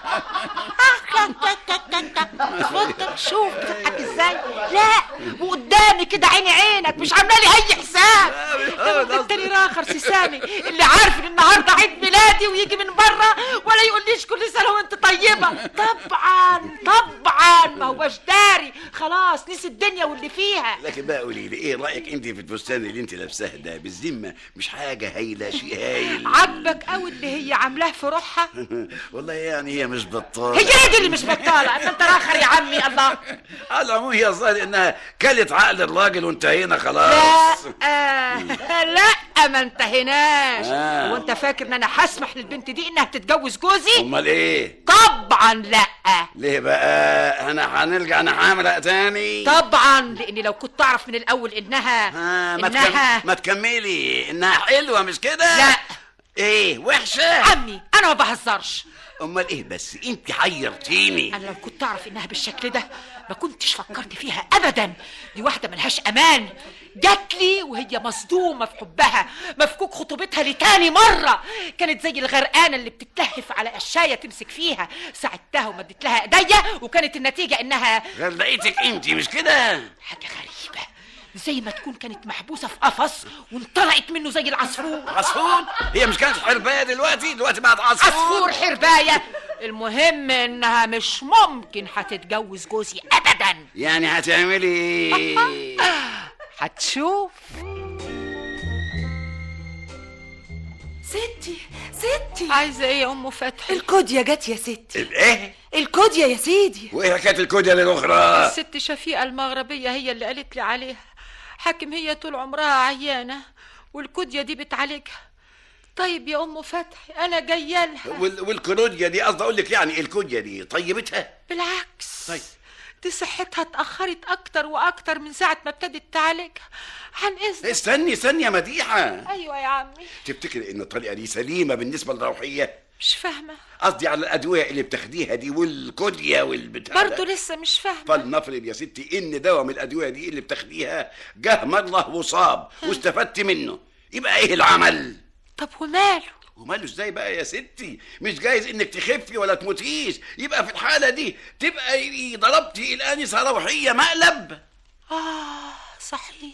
اتفضل شوف بتضحك ازاي لا وقدامي كده عيني عينك مش عامله لي اي حساب ده من التاني راخر سي سامي اللي عارف ان النهارده عيد ميلادي ويجي من بره ولا يقوليش كل سنه وانت طيبه طبعا طبعا ما هوش داري خلاص نسي الدنيا واللي فيها لكن بقى قولي لي ايه رايك انت في الفستان اللي انت لابساه ده بالذمه مش حاجه هايله شيء هايل عاجبك قوي اللي هي عاملاه في روحها والله يعني هي مش بطاله هي دي اللي مش بطاله ان انت راخر يا عمي الله على العموم هي الظاهر انها كلت عقل الراجل وانتهينا لا خلاص آه لا ما انتهيناش آه. وانت فاكر ان انا هسمح للبنت دي انها تتجوز جوزي امال ايه طبعا لا ليه بقى انا هنرجع نحاملق تاني طبعا لاني لو كنت اعرف من الاول انها آه ما, انها تكم... ما تكملي انها حلوه مش كده لا. ايه وحشه عمي انا ما بهزرش امال ايه بس انت حيرتيني انا لو كنت اعرف انها بالشكل ده ما كنتش فكرت فيها ابدا دي واحده ملهاش امان جات لي وهي مصدومه في حبها مفكوك خطوبتها لتاني مره كانت زي الغرقانه اللي بتتلهف على قشايه تمسك فيها ساعدتها ومدت لها ايديا وكانت النتيجه انها غرقتك انت مش كده حاجه غريبه زي ما تكون كانت محبوسه في قفص وانطلقت منه زي العصفور عصفور هي مش كانت حربايه دلوقتي دلوقتي بقت عصفور عصفور حربايه المهم انها مش ممكن هتتجوز جوزي ابدا يعني هتعملي ايه هتشوف ستي ستي عايزه ايه يا ام فتحي الكوديا جت يا ستي الايه الكوديا يا سيدي وايه حكايه الكوديا الاخرى الست شفيقه المغربيه هي اللي قالت لي عليها حاكم هي طول عمرها عيانه والكودية دي بتعالجها طيب يا ام فتحي انا جايه لها وال- والكروديا دي قصدي اقول لك يعني الكوديا دي طيبتها بالعكس طيب. دي صحتها اتأخرت أكتر وأكتر من ساعة ما ابتدت تعالجها عن إذنك استني استني يا مديحه أيوة يا عمي تفتكر ان الطريقه دي سليمه بالنسبه للروحيه مش فاهمة قصدي على الادويه اللي بتاخديها دي والكوديا والبتاع برضه ده. لسه مش فاهمة فلنفرض يا ستي ان دواء من الادويه دي اللي بتاخديها جه مره وصاب واستفدت منه يبقى ايه العمل طب وماله وماله ازاي بقى يا ستي مش جايز انك تخفي ولا تموتيش يبقى في الحاله دي تبقى ضربتي الانسه روحيه مقلب آه صحيح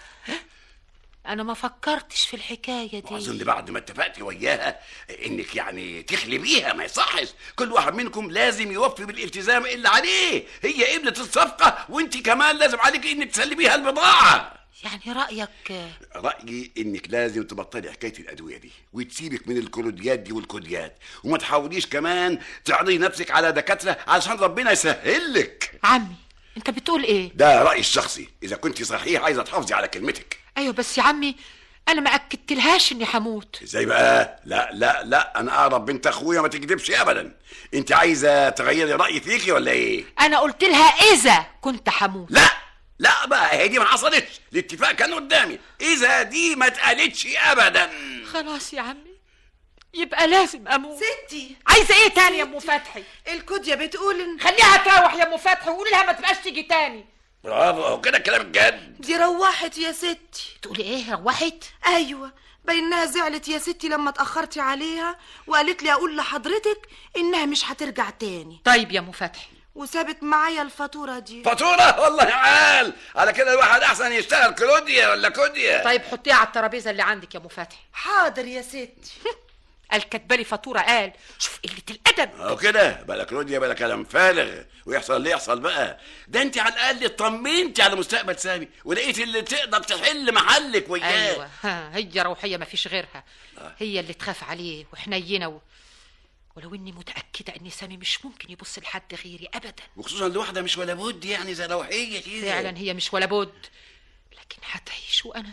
أنا ما فكرتش في الحكاية واظن دي بعد ما اتفقتي وياها انك يعني تخلي بيها ما يصحش كل واحد منكم لازم يوفي بالالتزام اللي عليه هي قبلة الصفقة وانت كمان لازم عليك انك تسلميها البضاعة يعني رأيك رأيي انك لازم تبطلي حكاية الأدوية دي وتسيبك من الكروديات دي والكوديات وما تحاوليش كمان تعرضي نفسك على دكاترة علشان ربنا يسهل لك عمي أنت بتقول إيه ده رأيي الشخصي إذا كنت صحيح عايزة تحافظي على كلمتك أيوة بس يا عمي أنا ما أكدتلهاش إني هموت ازاي بقى لا لا لا انا اقرب بنت اخويا ما تكذبش ابدا انت عايزه تغيري رايي فيكي ولا ايه أنا قلت لها إذا كنت هموت لا لا بقى هي دي ما حصلتش الاتفاق كان قدامي اذا دي ما اتقالتش ابدا خلاص يا عمي يبقى لازم أموت ستي عايزة إيه تاني يا أم فتحي الكوديا بتقول ان خليها تروح يا أم فتحي وقولي لها ما تبقاش تيجي تاني برافو اهو كده كلام جد دي روحت يا ستي تقولي إيه روحت ايوه بينها زعلت يا ستي لما اتاخرتي عليها وقالت لي اقول لحضرتك انها مش هترجع تاني طيب يا أم فتحي وسابت معايا الفاتوره دي فاتوره والله عال على كده الواحد احسن يشتغل كلوديا ولا كوديا طيب حطيها على الترابيزه اللي عندك يا ام فتحي حاضر يا ستي قال كاتبالي فاتوره قال شوف قله الادب اهو كده بلا كلوديا بلا كلام فارغ ويحصل اللي يحصل بقى ده انت على الاقل اطمنتي على مستقبل سامي ولقيت اللي تقدر تحل محلك وياه ايوه ها هي روحيه ما فيش غيرها هي اللي تخاف عليه وحنينه و... ولو اني متاكده ان سامي مش ممكن يبص لحد غيري ابدا وخصوصا لواحده مش ولا بد يعني زي روحيه كده فعلا هي مش ولا بد لكن هتعيش وانا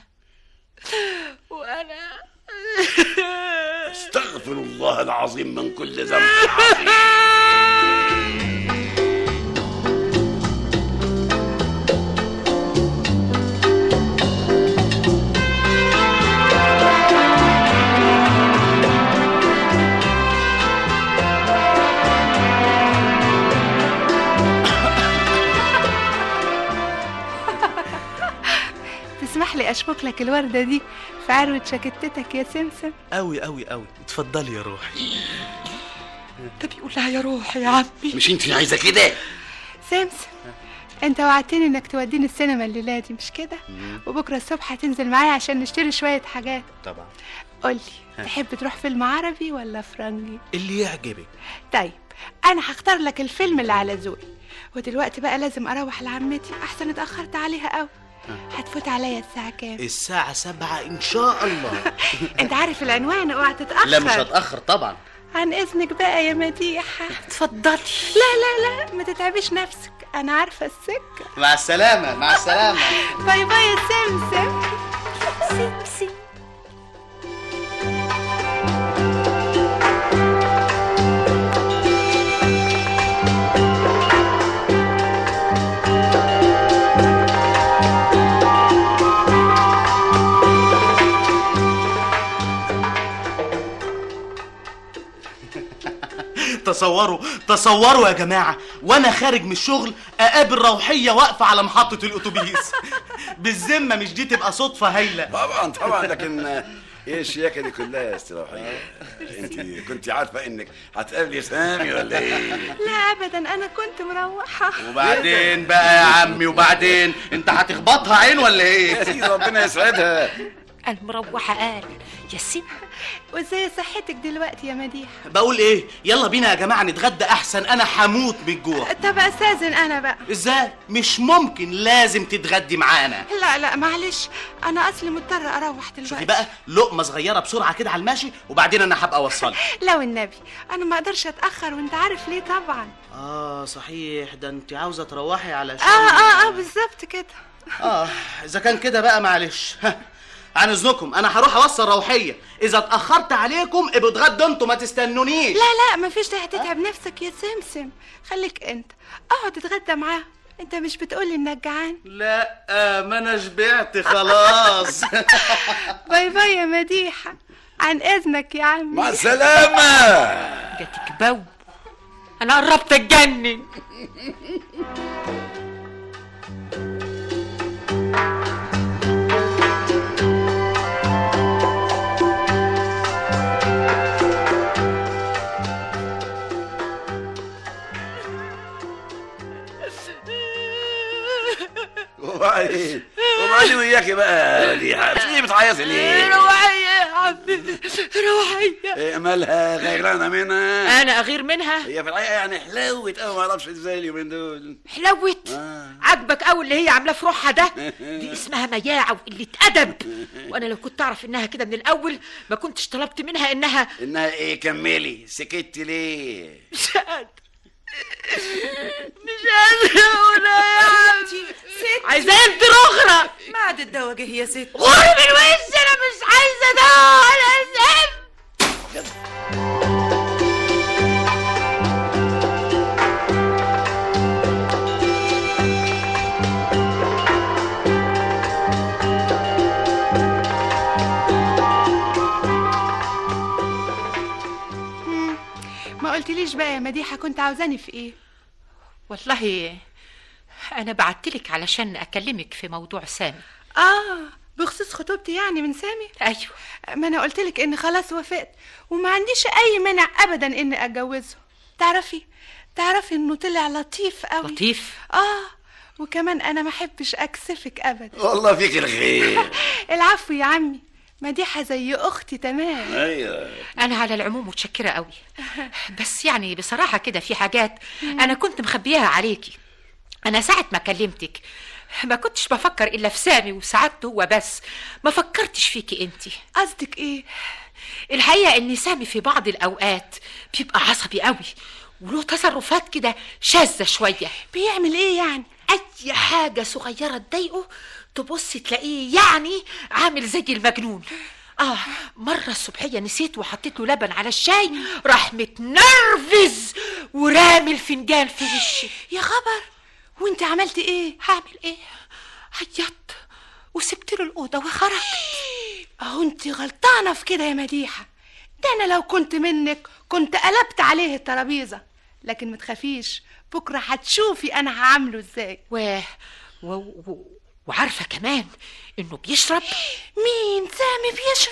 وانا استغفر الله العظيم من كل ذنب عظيم تسمح لي اشبك لك الورده دي في عروه شكتتك يا سمسم قوي قوي قوي اتفضلي يا روحي ده بيقول لها يا روح يا عمي مش انت عايزه كده سمسم انت وعدتني انك توديني السينما الليله دي مش كده وبكره الصبح هتنزل معايا عشان نشتري شويه حاجات طبعا قولي تحب تروح فيلم عربي ولا فرنجي اللي يعجبك طيب انا هختار لك الفيلم اللي على ذوقي ودلوقتي بقى لازم اروح لعمتي احسن اتاخرت عليها قوي هتفوت عليا الساعه كام الساعة سبعة إن شاء الله انت عارف العنوان اوعى تتاخر لا مش هتأخر طبعا عن اذنك بقى يا مديحه اتفضلي لا لا لا ما تتعبيش نفسك انا عارفه السكه مع السلامة مع السلامة باي باي يا سمسم سمسم تصوروا تصوروا يا جماعة وأنا خارج من الشغل أقابل روحية واقفة على محطة الأتوبيس بالذمة مش دي تبقى صدفة هايلة طبعا طبعا لكن آه، ايه الشياكه دي كلها يا استراحيه انت كنت عارفه انك هتقابلي سامي ولا ايه لا ابدا انا كنت مروحه وبعدين بقى يا عمي وبعدين أنت هتخبطها عين ولا يا إيه؟ سيدي ربنا يسعدها المروحه قال يا سيدي وازاي صحتك دلوقتي يا مديحه بقول إيه يلا بينا يا جماعة نتغدى أحسن أنا هموت من الجوع طب استاذن انا بقى إزاي؟ مش ممكن لازم تتغدي معانا لا لا معلش انا اصلي مضطره اروح شوفي دلوقتي بقى لقمة صغيرة بسرعة كده على الماشي وبعدين أنا هبقى أوصلك لو النبي انا ما اقدرش اتاخر وانت عارف ليه طبعا آه صحيح ده أنت عاوزة تروحي على اه اه اه بالظبط كده اه اذا كان كده بقى معلش ها، عن اذنكم انا هروح اوصل روحيه اذا اتاخرت عليكم ابقوا اتغدوا انتوا ما تستنونيش لا لا مفيش داعي تتعب نفسك يا سمسم خليك انت اقعد اتغدى معاه انت مش بتقولي انك جعان لا ما انا شبعت خلاص باي باي يا مديحه عن اذنك يا عمي مع السلامة جاتك بو انا قربت اتجنن وبعدين وبعدين وياكي بقى يا مديحة مش ليه بتعيطي ليه؟ روحية يا عمي روحية إيه مالها غيرانة منها؟ انا اغير منها هي في الحقيقة يعني حلوت أوي ما أعرفش إزاي اليومين دول حلوت آه. عاجبك قوي اللي هي عاملاه في روحها ده دي اسمها مياعة وقلة أدب وأنا لو كنت أعرف إنها كده من الأول ما كنتش طلبت منها إنها إنها إيه كملي سكتي ليه؟ مش قادرة مش قادرة أقولها يا عمي عايزة أنت أخرى ما عاد الدواجه يا ست غوري من وشي أنا مش عايزة ده ولا زفت ما قلتليش بقى يا مديحه كنت عاوزاني في ايه والله أنا بعتلك علشان أكلمك في موضوع سامي اه بخصوص خطوبتي يعني من سامي أيوه ما انا قلتلك ان خلاص وافقت وما عنديش اي مانع ابدا اني اتجوزه تعرفي تعرفي انه طلع لطيف قوي لطيف اه وكمان انا ما احبش اكسفك ابدا والله فيك الخير العفو يا عمي مديحه زي اختي تمام أيوه أنا على العموم متشكرة قوي بس يعني بصراحة كده في حاجات أنا كنت مخبيها عليكي أنا ساعة ما كلمتك ما كنتش بفكر إلا في سامي وسعادته هو بس ما فكرتش فيكي أنتي قصدك ايه الحقيقة إن سامي في بعض الأوقات بيبقى عصبي قوي وله تصرفات كده شاذة شوية بيعمل ايه يعني أي حاجة صغيرة تضايقه تبص تلاقيه يعني عامل زي المجنون آه مرة الصبحية نسيت وحطيت له لبن على الشاي راح متنرفز ورامي الفنجان في وشي يا خبر وانت عملتي ايه هعمل ايه؟ عيطت وسبت له الأوضة وخرجت اهو انت غلطانه في كده يا مديحه ده انا لو كنت منك كنت قلبت عليه الترابيزه لكن ما تخافيش بكره هتشوفي انا هعمله ازاي و... و... و... وعارفة كمان إنه بيشرب مين سامي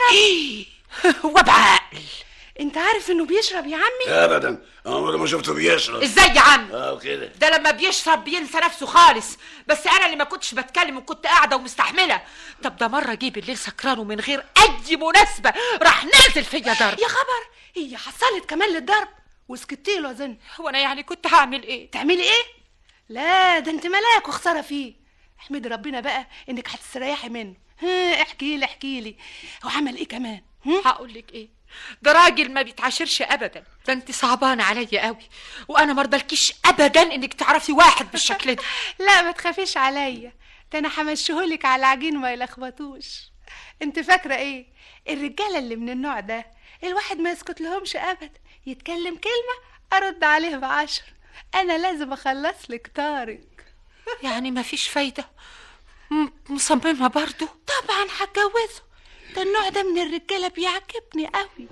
بيشرب وبعقل انت عارف انه بيشرب يا عمي أبدا عمري ما شفته بيشرب ازاي يا عم أه كده ده لما بيشرب بينسى نفسه خالص بس انا اللي ما كنتش بتكلم وكنت قاعده ومستحمله طب ده مره جه بالليل سكران ومن غير اي مناسبه راح نازل فيا ضرب يا خبر هي حصلت كمان للضرب وسكتي له اظن هو انا يعني كنت هعمل ايه تعملي ايه لا ده انت ملاك وخساره فيه احمدي ربنا بقى انك هتستريحي منه ها احكي لي احكي لي هو عمل ايه كمان هم؟ هقول لك ايه ده راجل ما بيتعاشرش ابدا ده انت صعبانه عليا قوي وانا مرضلكيش ابدا انك تعرفي واحد بالشكل ده لا ما تخافيش عليا ده انا همشيهولك على العجين ما يلخبطوش انت فاكره ايه الرجاله اللي من النوع ده الواحد ما يسكت لهمش ابدا يتكلم كلمه ارد عليه بعشر انا لازم اخلص لك طارق يعني ما فيش فايده م- مصممه برضو طبعا هتجوزه ده النوع ده من الرجاله بيعجبني قوي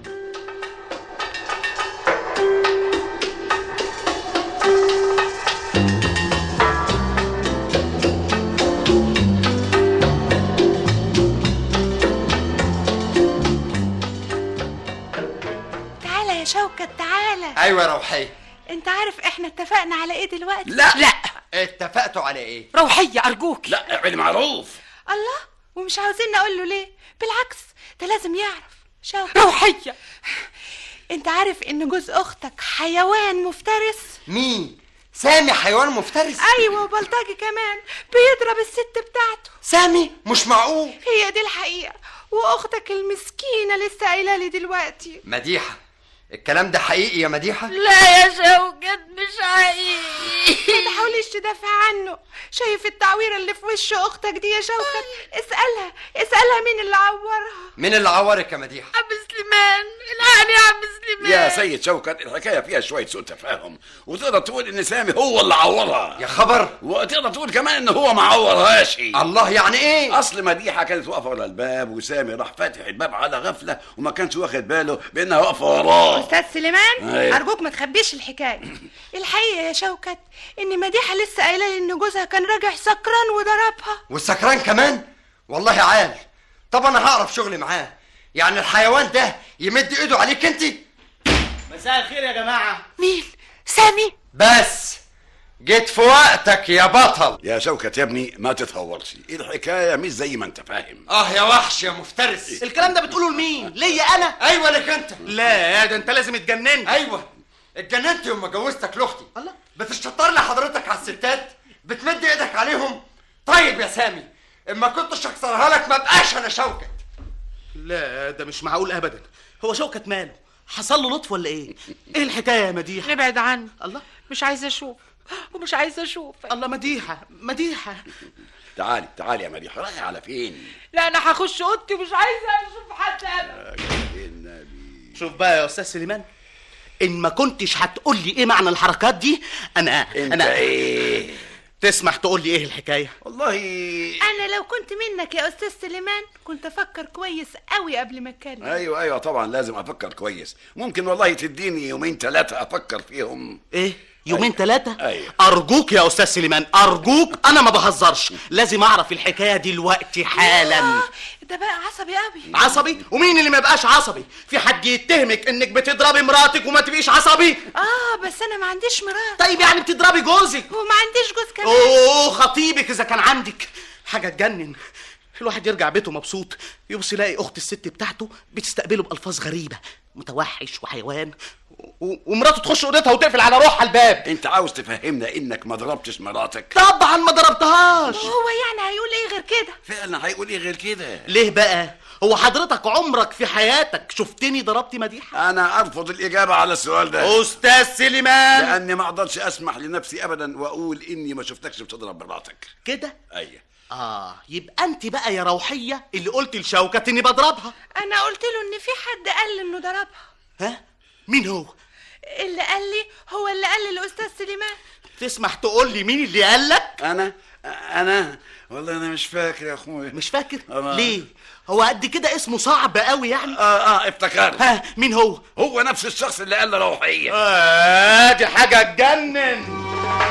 تعالى يا شوكت تعالى ايوه يا روحيه انت عارف احنا اتفقنا على ايه دلوقتي لا لا اتفقتوا على ايه روحيه ارجوك لا اعملي معروف الله ومش عاوزين نقول له ليه بالعكس ده لازم يعرف شوكت روحيه انت عارف ان جوز اختك حيوان مفترس مين سامي حيوان مفترس ايوه وبلطجي كمان بيضرب الست بتاعته سامي مش معقول هي دي الحقيقه واختك المسكينه لسه قايله لي دلوقتي مديحه الكلام ده حقيقي يا مديحه لا يا شوكت مش حقيقي ما تحاوليش تدافع عنه شايف التعويره اللي في وش اختك دي يا شوكت اسالها اسالها مين اللي عورها مين اللي عورك يا مديحه عم سليمان الحقني يا عم سليمان يا سيد شوكت الحكايه فيها شويه سوء تفاهم وتقدر تقول ان سامي هو اللي عورها يا خبر وتقدر تقول كمان ان هو ما عورهاش الله يعني ايه اصل مديحه كانت واقفه ورا الباب وسامي راح فاتح الباب على غفله وما كانش واخد باله بانها واقفه وراه استاذ سليمان أيوة. ارجوك ما تخبيش الحكايه الحقيقه يا شوكت ان مديحه لسه قايله لي ان جوزها كان راجع سكران وضربها والسكران كمان والله عال طب انا هعرف شغلي معاه يعني الحيوان ده يمد ايده عليك انت مساء الخير يا جماعه مين سامي بس جيت في وقتك يا بطل يا شوكت يا ابني ما تتهورش الحكايه مش زي ما انت فاهم اه يا وحش يا مفترس الكلام ده بتقوله لمين ليا انا ايوه لك انت لا ده انت لازم اتجننت ايوه اتجننت يوم ما جوزتك لاختي الله. بتشطر لي حضرتك على الستات بتمد ايدك عليهم طيب يا سامي اما كنتش اكسرها لك ما بقاش انا شوكت لا ده مش معقول ابدا هو شوكت ماله حصل له لطف ولا ايه ايه الحكايه يا مديحه ابعد عني الله مش عايزه اشوف ومش عايزه اشوف الله مديحه مديحه تعالي تعالي يا مديحه رايحه على فين لا انا هخش اوضتي ومش عايزه اشوف حد ابدا النبي شوف بقى يا استاذ سليمان ان ما كنتش هتقول لي ايه معنى الحركات دي انا انت انا ايه تسمح تقول لي ايه الحكايه والله انا لو كنت منك يا استاذ سليمان كنت افكر كويس قوي قبل ما اتكلم ايوه ايوه طبعا لازم افكر كويس ممكن والله تديني يومين ثلاثه افكر فيهم ايه يومين أيوة. ثلاثة؟ أيوة. أرجوك يا أستاذ سليمان أرجوك أنا ما بهزرش لازم أعرف الحكاية دلوقتي حالا آه، ده بقى عصبي قوي عصبي ومين اللي ما يبقاش عصبي في حد يتهمك انك بتضربي مراتك وما تبقيش عصبي اه بس انا ما عنديش مرات طيب يعني بتضربي جوزك وما عنديش جوز كمان اوه خطيبك اذا كان عندك حاجه تجنن الواحد يرجع بيته مبسوط يبص يلاقي اخت الست بتاعته بتستقبله بالفاظ غريبه متوحش وحيوان و- ومراته تخش اوضتها وتقفل على روحها الباب انت عاوز تفهمنا انك ما ضربتش مراتك طبعا ما ضربتهاش هو يعني هيقول ايه غير كده فعلا هيقول ايه غير كده ليه بقى هو حضرتك عمرك في حياتك شفتني ضربت مديحه انا ارفض الاجابه على السؤال ده استاذ سليمان لاني ما اقدرش اسمح لنفسي ابدا واقول اني ما شفتكش بتضرب مراتك كده ايوه اه يبقى انت بقى يا روحيه اللي قلت لشوكت اني بضربها انا قلت له ان في حد قال لي انه ضربها ها مين هو اللي قال لي هو اللي قال لي الاستاذ سليمان تسمح تقول لي مين اللي قال لك انا انا والله انا مش فاكر يا اخويا مش فاكر أنا- ليه هو قد كده اسمه صعب قوي يعني اه اه افتكرت ها مين هو هو نفس الشخص اللي قال لي روحيه آه دي حاجه تجنن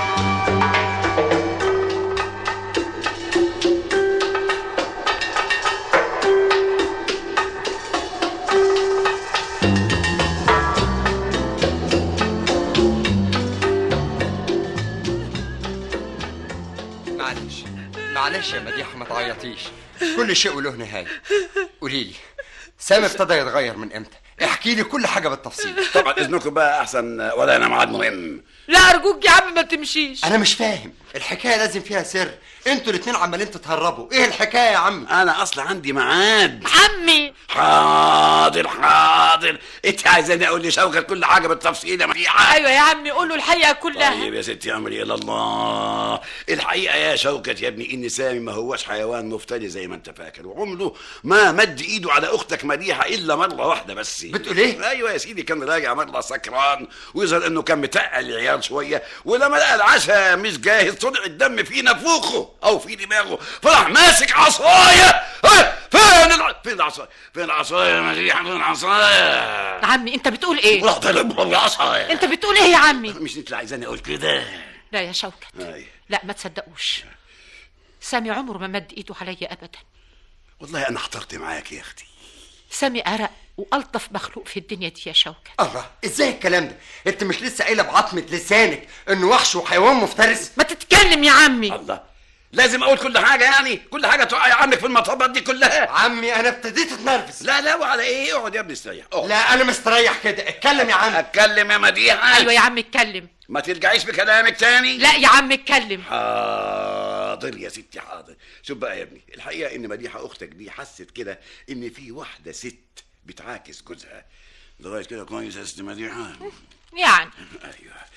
معلش معلش يا مديحه ما تعيطيش كل شيء وله نهايه قولي لي سامي ابتدى يتغير من امتى احكي لي كل حاجه بالتفصيل طبعا اذنكم بقى احسن ولا انا ميعاد مهم لا ارجوك يا عم ما تمشيش انا مش فاهم الحكايه لازم فيها سر انتوا الاتنين عمالين تتهربوا ايه الحكايه يا عمي انا اصلا عندي ميعاد عمي حاضر حاضر انت عايزاني اقول لشوكت كل حاجه بالتفصيل يا مديحه ايوه يا عمي قول له الحقيقه كلها طيب يا ستي امري الى الله الحقيقه يا شوكت يا ابني ان سامي ما هوش حيوان مفتري زي ما انت فاكر وعمره ما مد ايده على اختك مديحه الا مره واحده بس بتقول ايه؟ ايوه يا سيدي كان راجع مره سكران ويظهر انه كان متقل العيال شويه ولما لقى العشاء مش جاهز طلع الدم في نافوخه او في دماغه فراح ماسك عصايه ها، فين الع... فين العصايه فين العصايه يا مديحه فين العصايه عمي انت بتقول ايه وراح ضربه بالعصايه انت بتقول ايه يا عمي مش انت اللي عايزاني اقول كده لا يا شوكت أي. لا ما تصدقوش سامي عمره ما مد ايده عليا ابدا والله انا احترت معاك يا اختي سامي ارق والطف مخلوق في الدنيا دي يا شوكت الله ازاي الكلام ده انت مش لسه قايله بعظمه لسانك انه وحش وحيوان مفترس ما تتكلم يا عمي الله لازم اقول كل حاجه يعني كل حاجه تقع يا عمك في المطبات دي كلها عمي انا ابتديت اتنرفز لا لا وعلى ايه اقعد يا ابني استريح اقعد لا انا مستريح كده اتكلم يا عم اتكلم يا مديحه ايوه يا عمي اتكلم ما ترجعيش بكلامك تاني لا يا عمي اتكلم حاضر يا ستي حاضر شوف بقى يا ابني الحقيقه ان مديحه اختك دي حست كده ان في واحده ست بتعاكس جوزها لغايه كده كويس يا ست مديحه يعني ايوه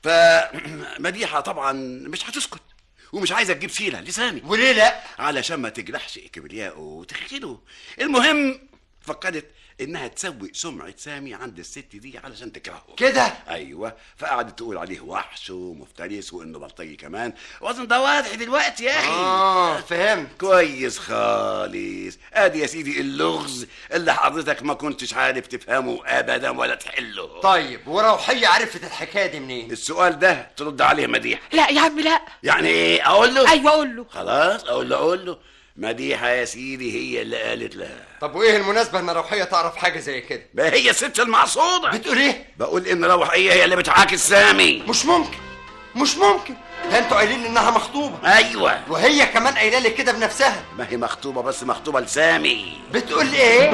فمديحه طبعا مش هتسكت ومش عايزه تجيب سيره لسامي وليه لا علشان ما تجرحش كبرياءه وتخجله المهم فكرت انها تسوي سمعه سامي عند الست دي علشان تكرهه كده ايوه فقعدت تقول عليه وحش ومفترس وانه بلطجي كمان واظن ده واضح دلوقتي يا اخي اه فهمت كويس خالص ادي يا سيدي اللغز اللي حضرتك ما كنتش عارف تفهمه ابدا ولا تحله طيب وروحية عرفت الحكاية دي منين السؤال ده ترد عليه مديح لا يا عم لا يعني ايه اقول له ايوه قول له خلاص اقول له اقول له مديحه يا سيدي هي اللي قالت لها طب وايه المناسبة ان روحية تعرف حاجة زي كده ما هي الست المعصوده بتقول ايه بقول ان روحيه هي اللي بتعاكس سامي مش ممكن مش ممكن ده انتوا قايلين انها مخطوبة ايوه وهي كمان قايله لي كده بنفسها ما هي مخطوبه بس مخطوبه لسامي بتقول ايه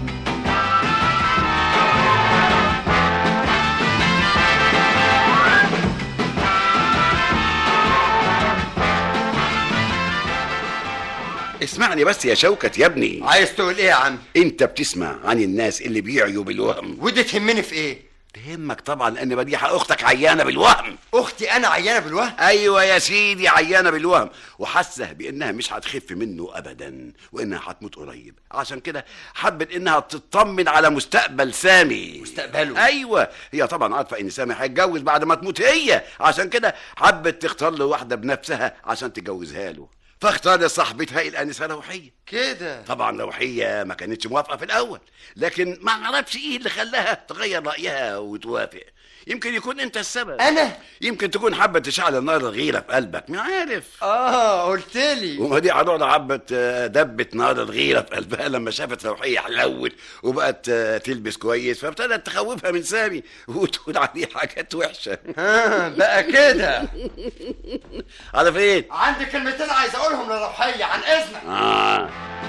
اسمعني بس يا شوكت يا ابني عايز تقول ايه يا عم انت بتسمع عن الناس اللي بيعيوا بالوهم ودي تهمني في ايه تهمك طبعا ان مديحه اختك عيانه بالوهم اختي انا عيانة بالوهم ايوه يا سيدي عيانه بالوهم وحاسه بانها مش هتخف منه ابدا وانها هتموت قريب عشان كده حبت انها تطمن على مستقبل سامي مستقبله. ايوه هي طبعا عارفه ان سامي هيتجوز بعد ما تموت هي عشان كده حبت تختار له واحده بنفسها عشان تجوزها له فاختار صاحبتها الانسه روحيه كده طبعا روحيه ما كانتش موافقه في الاول لكن ما عرفش ايه اللي خلاها تغير رايها وتوافق يمكن يكون انت السبب انا يمكن تكون حابه تشعل نار الغيره في قلبك ما عارف اه قلت لي وما دي عروضة حبت آه، دبت نار الغيرة في قلبها لما شافت روحية حلوت وبقت آه، تلبس كويس فابتدت تخوفها من سامي وتقول عليه حاجات وحشة آه بقى كده على فين؟ عندي كلمتين عايز اقولهم لروحية عن اذنك آه.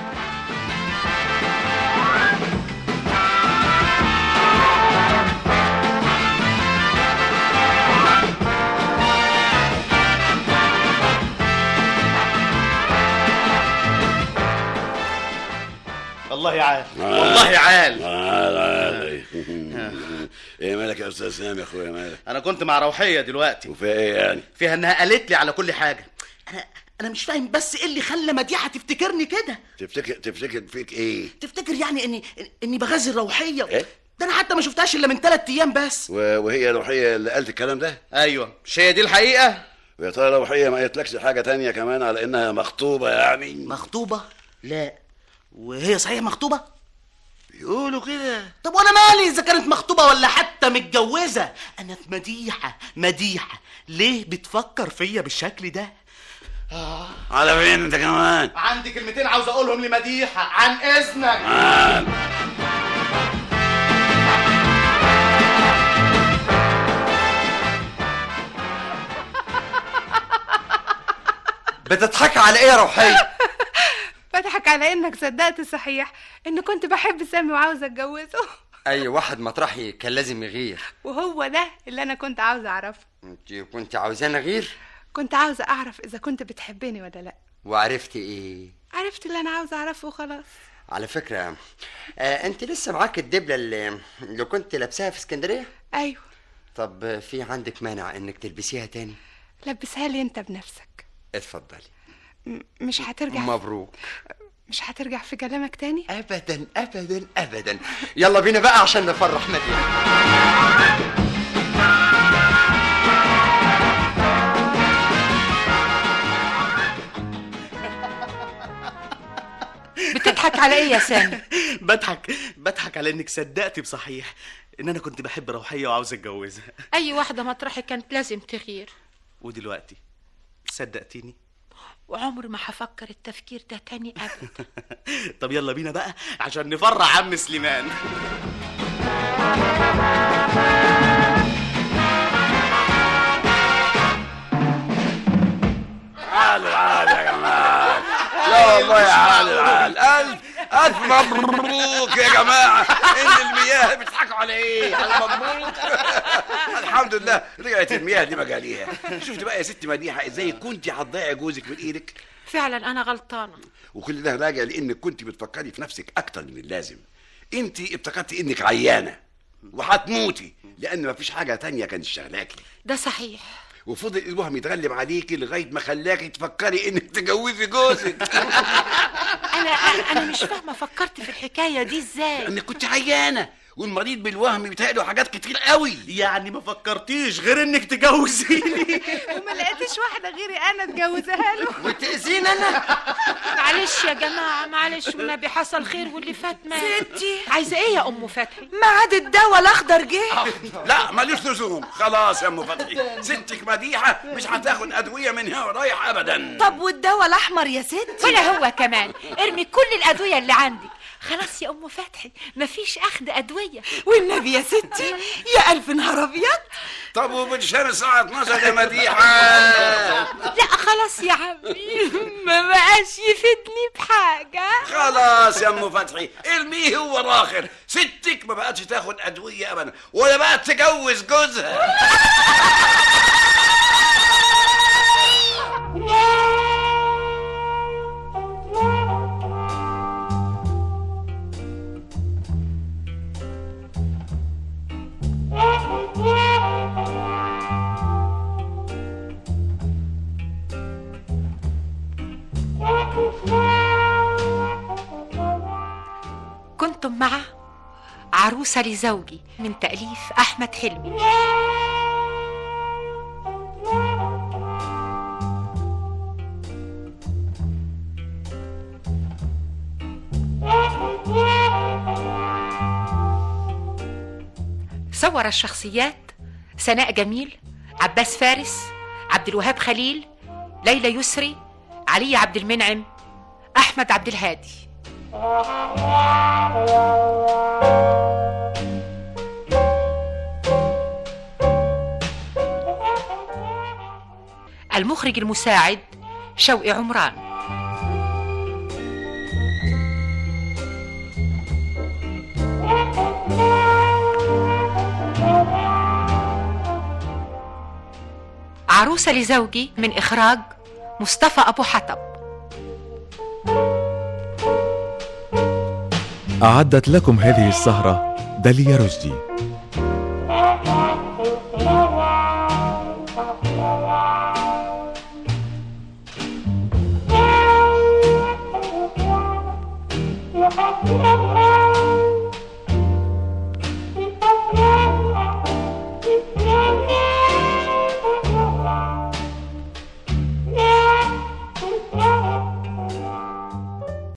والله عال والله عال آه، آه. ايه مالك يا استاذ سامي يا اخويا مالك انا كنت مع روحيه دلوقتي وفيها ايه يعني فيها انها قالت لي على كل حاجه انا انا مش فاهم بس ايه اللي خلى مديحه تفتكرني كده تفتكر تفتكر فيك ايه تفتكر يعني اني اني بغازل روحيه إيه؟ ده انا حتى ما شفتهاش الا من ثلاث ايام بس و- وهي روحية اللي قالت الكلام ده ايوه مش هي دي الحقيقه ويا ترى روحية ما قالتلكش حاجة تانية كمان على انها مخطوبة يعني مخطوبه لا وهي صحيح مخطوبه يقولوا كده طب وانا مالي اذا كانت مخطوبه ولا حتى متجوزه انا في مديحه مديحه ليه بتفكر فيا بالشكل ده على فين انت كمان عندي كلمتين عاوز اقولهم لمديحه عن اذنك آه. بتضحك على ايه يا روحية بضحك على انك صدقت صحيح ان كنت بحب سامي وعاوزه اتجوزه اي واحد مطرحي كان لازم يغير وهو ده اللي انا كنت عاوزه اعرفه انت كنت عاوزاني اغير كنت عاوزه اعرف اذا كنت بتحبني ولا لا وعرفتي ايه عرفت اللي انا عاوزه اعرفه وخلاص على فكرة آه انت لسه معاك الدبلة اللي, اللي كنت لابساها في اسكندرية ايوه طب آه، في عندك مانع انك تلبسيها تاني لبسها لي انت بنفسك اتفضلي م- مش هترجع مبروك مش هترجع في كلامك تاني ابدا ابدا ابدا يلا بينا بقى عشان نفرح مدينة بتضحك على ايه يا سامي بضحك بضحك على انك صدقتي بصحيح ان انا كنت بحب روحيه وعاوز اتجوزها اي واحده مطرحي كانت لازم تغير ودلوقتي صدقتيني وعمر ما هفكر التفكير ده تاني ابدا طب يلا بينا بقى عشان نفرح عم سليمان عال العال يا جماعة لا والله يا عال العال ألف ألف مبروك يا جماعة إن المياه بتضحكوا على إيه؟ على مبروك الحمد لله رجعت المياه دي مجاليها شفت بقى يا ست مديحة إزاي كنت هتضيعي جوزك من إيدك فعلا انا غلطانه وكل ده راجع لإنك كنت بتفكري في نفسك أكتر من اللازم أنت افتكرتي إنك عيانة وهتموتي لان مفيش حاجه تانية كانت شغلاكي ده صحيح وفضل الوهم يتغلب عليكي لغايه ما خلاكي تفكري انك تجوزي جوزك انا انا مش فاهمه فكرت في الحكايه دي ازاي انك كنت عيانه والمريض بالوهم بيتهيأله حاجات كتير قوي يعني ما فكرتيش غير انك تجوزيني وما لقيتش واحده غيري انا اتجوزها له وتأذيني انا معلش يا جماعه معلش والنبي حصل خير واللي فات مات ستي عايزه ايه يا ام فتحي ميعاد الدواء الاخضر جه لا ماليش لزوم خلاص يا ام فتحي ستك مديحه مش هتاخد ادويه من هنا ورايح ابدا طب والدواء الاحمر يا ستي ولا هو كمان ارمي كل الادويه اللي عندك خلاص يا ام فتحي مفيش اخد ادويه والنبي يا ستي يا الف نهار ابيض طب وبتشام الساعه 12 يا مديحه لا خلاص يا عمي ما بقاش يفيدني بحاجه خلاص يا ام فتحي ارميه هو راخر ستك ما بقتش تاخد ادويه ابدا ولا بقت تجوز جوزها كنتم مع عروسة لزوجي من تأليف أحمد حلمي صور الشخصيات سناء جميل عباس فارس عبد الوهاب خليل ليلى يسري علي عبد المنعم أحمد عبد الهادي المخرج المساعد شوقي عمران عروسة لزوجي من إخراج مصطفى أبو حطب أعدت لكم هذه السهرة داليا رشدي Yeah.